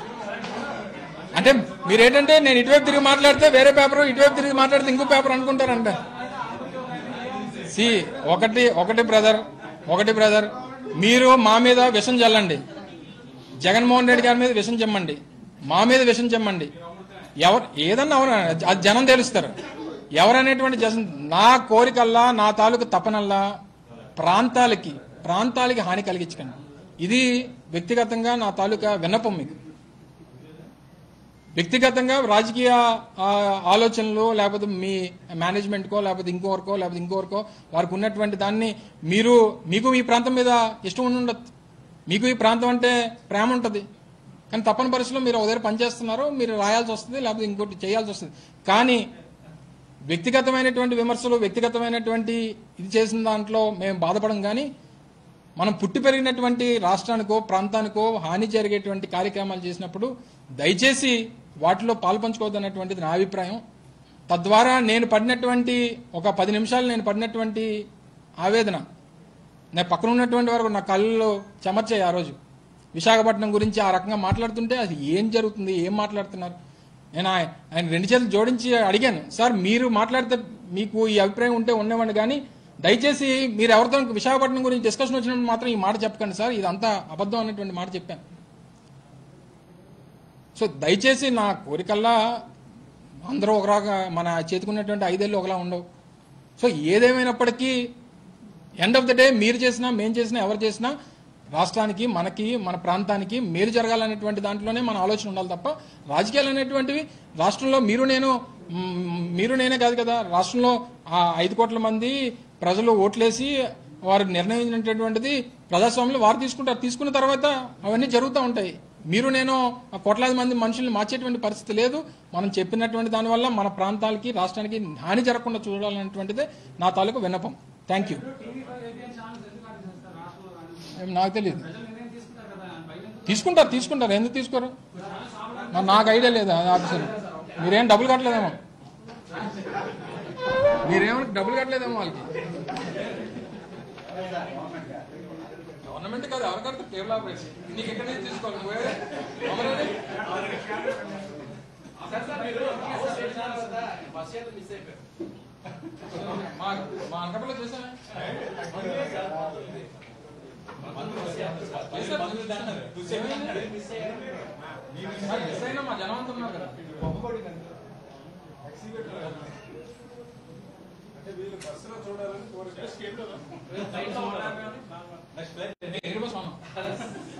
అంటే మీరేంటంటే నేను ఇటువైపు తిరిగి మాట్లాడితే వేరే పేపర్ ఇటువైపు తిరిగి మాట్లాడితే ఇంకో పేపర్ అనుకుంటారంట సి ఒకటి ఒకటి బ్రదర్ ఒకటి బ్రదర్ మీరు మా మీద విషం చల్లండి జగన్మోహన్ రెడ్డి గారి మీద విషం చెమ్మండి మా మీద విషం చెమ్మండి ఎవరు ఏదన్నా అవునా అది జనం తెలుస్తారు ఎవరనేటువంటి జనం నా కోరికల్లా నా తాలూకు తపనల్లా ప్రాంతాలకి ప్రాంతాలకి హాని కలిగించకండి ఇది వ్యక్తిగతంగా నా తాలూకా విన్నపం మీకు వ్యక్తిగతంగా రాజకీయ ఆ, ఆలోచనలు లేకపోతే మీ మేనేజ్మెంట్కో లేకపోతే ఇంకోరికో లేకపోతే ఇంకోరికో వారికి ఉన్నటువంటి దాన్ని మీరు మీకు ఈ ప్రాంతం మీద ఇష్టం ఉండి ఉండొచ్చు మీకు ఈ ప్రాంతం అంటే ప్రేమ ఉంటుంది కానీ తప్పని పరిస్థితుల్లో మీరు ఒక దగ్గర పనిచేస్తున్నారు మీరు రాయాల్సి వస్తుంది లేకపోతే ఇంకోటి చేయాల్సి వస్తుంది కానీ వ్యక్తిగతమైనటువంటి విమర్శలు వ్యక్తిగతమైనటువంటి ఇది చేసిన దాంట్లో మేము బాధపడం కానీ మనం పుట్టి పెరిగినటువంటి రాష్ట్రానికో ప్రాంతానికో హాని జరిగేటువంటి కార్యక్రమాలు చేసినప్పుడు దయచేసి వాటిలో పాల్పంచుకోవద్దనేటువంటిది నా అభిప్రాయం తద్వారా నేను పడినటువంటి ఒక పది నిమిషాలు నేను పడినటువంటి ఆవేదన నా పక్కన ఉన్నటువంటి వరకు నా కళ్ళు చెమర్చాయి ఆ రోజు విశాఖపట్నం గురించి ఆ రకంగా మాట్లాడుతుంటే అది ఏం జరుగుతుంది ఏం మాట్లాడుతున్నారు నేను ఆయ- ఆయన రెండు చేతులు జోడించి అడిగాను సార్ మీరు మాట్లాడితే మీకు ఈ అభిప్రాయం ఉంటే ఉండేవాడిని కానీ దయచేసి మీరు ఎవరితో విశాఖపట్నం గురించి డిస్కషన్ వచ్చినప్పుడు మాత్రం ఈ మాట చెప్పకండి సార్ ఇదంతా అబద్ధం అనేటువంటి మాట చెప్పాను సో దయచేసి నా కోరికల్లా అందరూ ఒకలాగా మన చేతుకున్నటువంటి ఐదేళ్ళు ఒకలా ఉండవు సో ఏదేమైనప్పటికీ ఎండ్ ఆఫ్ ద డే మీరు చేసినా మేము చేసినా ఎవరు చేసినా రాష్ట్రానికి మనకి మన ప్రాంతానికి మేలు జరగాలనేటువంటి దాంట్లోనే మన ఆలోచన ఉండాలి తప్ప రాజకీయాలు అనేటువంటివి రాష్ట్రంలో మీరు నేను మ్, మీరు నేనే కాదు కదా రాష్ట్రంలో ఆ ఐదు కోట్ల మంది ప్రజలు ఓట్లేసి వారు నిర్ణయించినటువంటిది ప్రజాస్వామ్యంలో వారు తీసుకుంటారు తీసుకున్న తర్వాత అవన్నీ జరుగుతూ ఉంటాయి మీరు నేను ఆ కోట్లాది మంది మనుషుల్ని మార్చేటువంటి పరిస్థితి లేదు మనం చెప్పినటువంటి దానివల్ల మన ప్రాంతాలకి రాష్ట్రానికి హాని జరగకుండా చూడాలనేటువంటిదే నా తాలూకు విన్నపం thank you TV five ABN channels ఎందుకు ఆర్డర్ చేస్తారు రాష్ట్రంలో కానీ ఏం నాకు తెలియదు ప్రజలు నిర్ణయం తీసుకుంటారు కదా భయం ఎందుకు? తీసుకుంటారు తీసుకుంటారు ఎందుకు తీసుకోరు మరి నాకు ఐడియా లేదు ఆఫీసర్ మీరేం డబ్బులు కట్టలేదేమో మీరేమో డబ్బులు కట్టలేదేమో వాళ్ళకి గవర్నమెంట్ కాదు ఎవరు కడతారు కేబుల్ ఆపరేషన్ నీకు ఎక్కడి నుంచి తీసుకోవాలి నువ్వే అమరావతి? సార్ సార్ మీరు హౌస్ చేసినారు కదా బస్ ఏదో మిస్ అయిపోయారు మా మా అనకాపల్లిలో చూసానే చేశారు, చూశారు. ఏమైంది? మిస్ అయ్యారు మరి మిస్ అయినా మా జనం అంతా ఉన్నారు కదా ఫ్లైట్ లో ఉన్నారు నెక్స్ట్ ఫ్లైట్ ఎయిర్ బస్ ఉన్నాం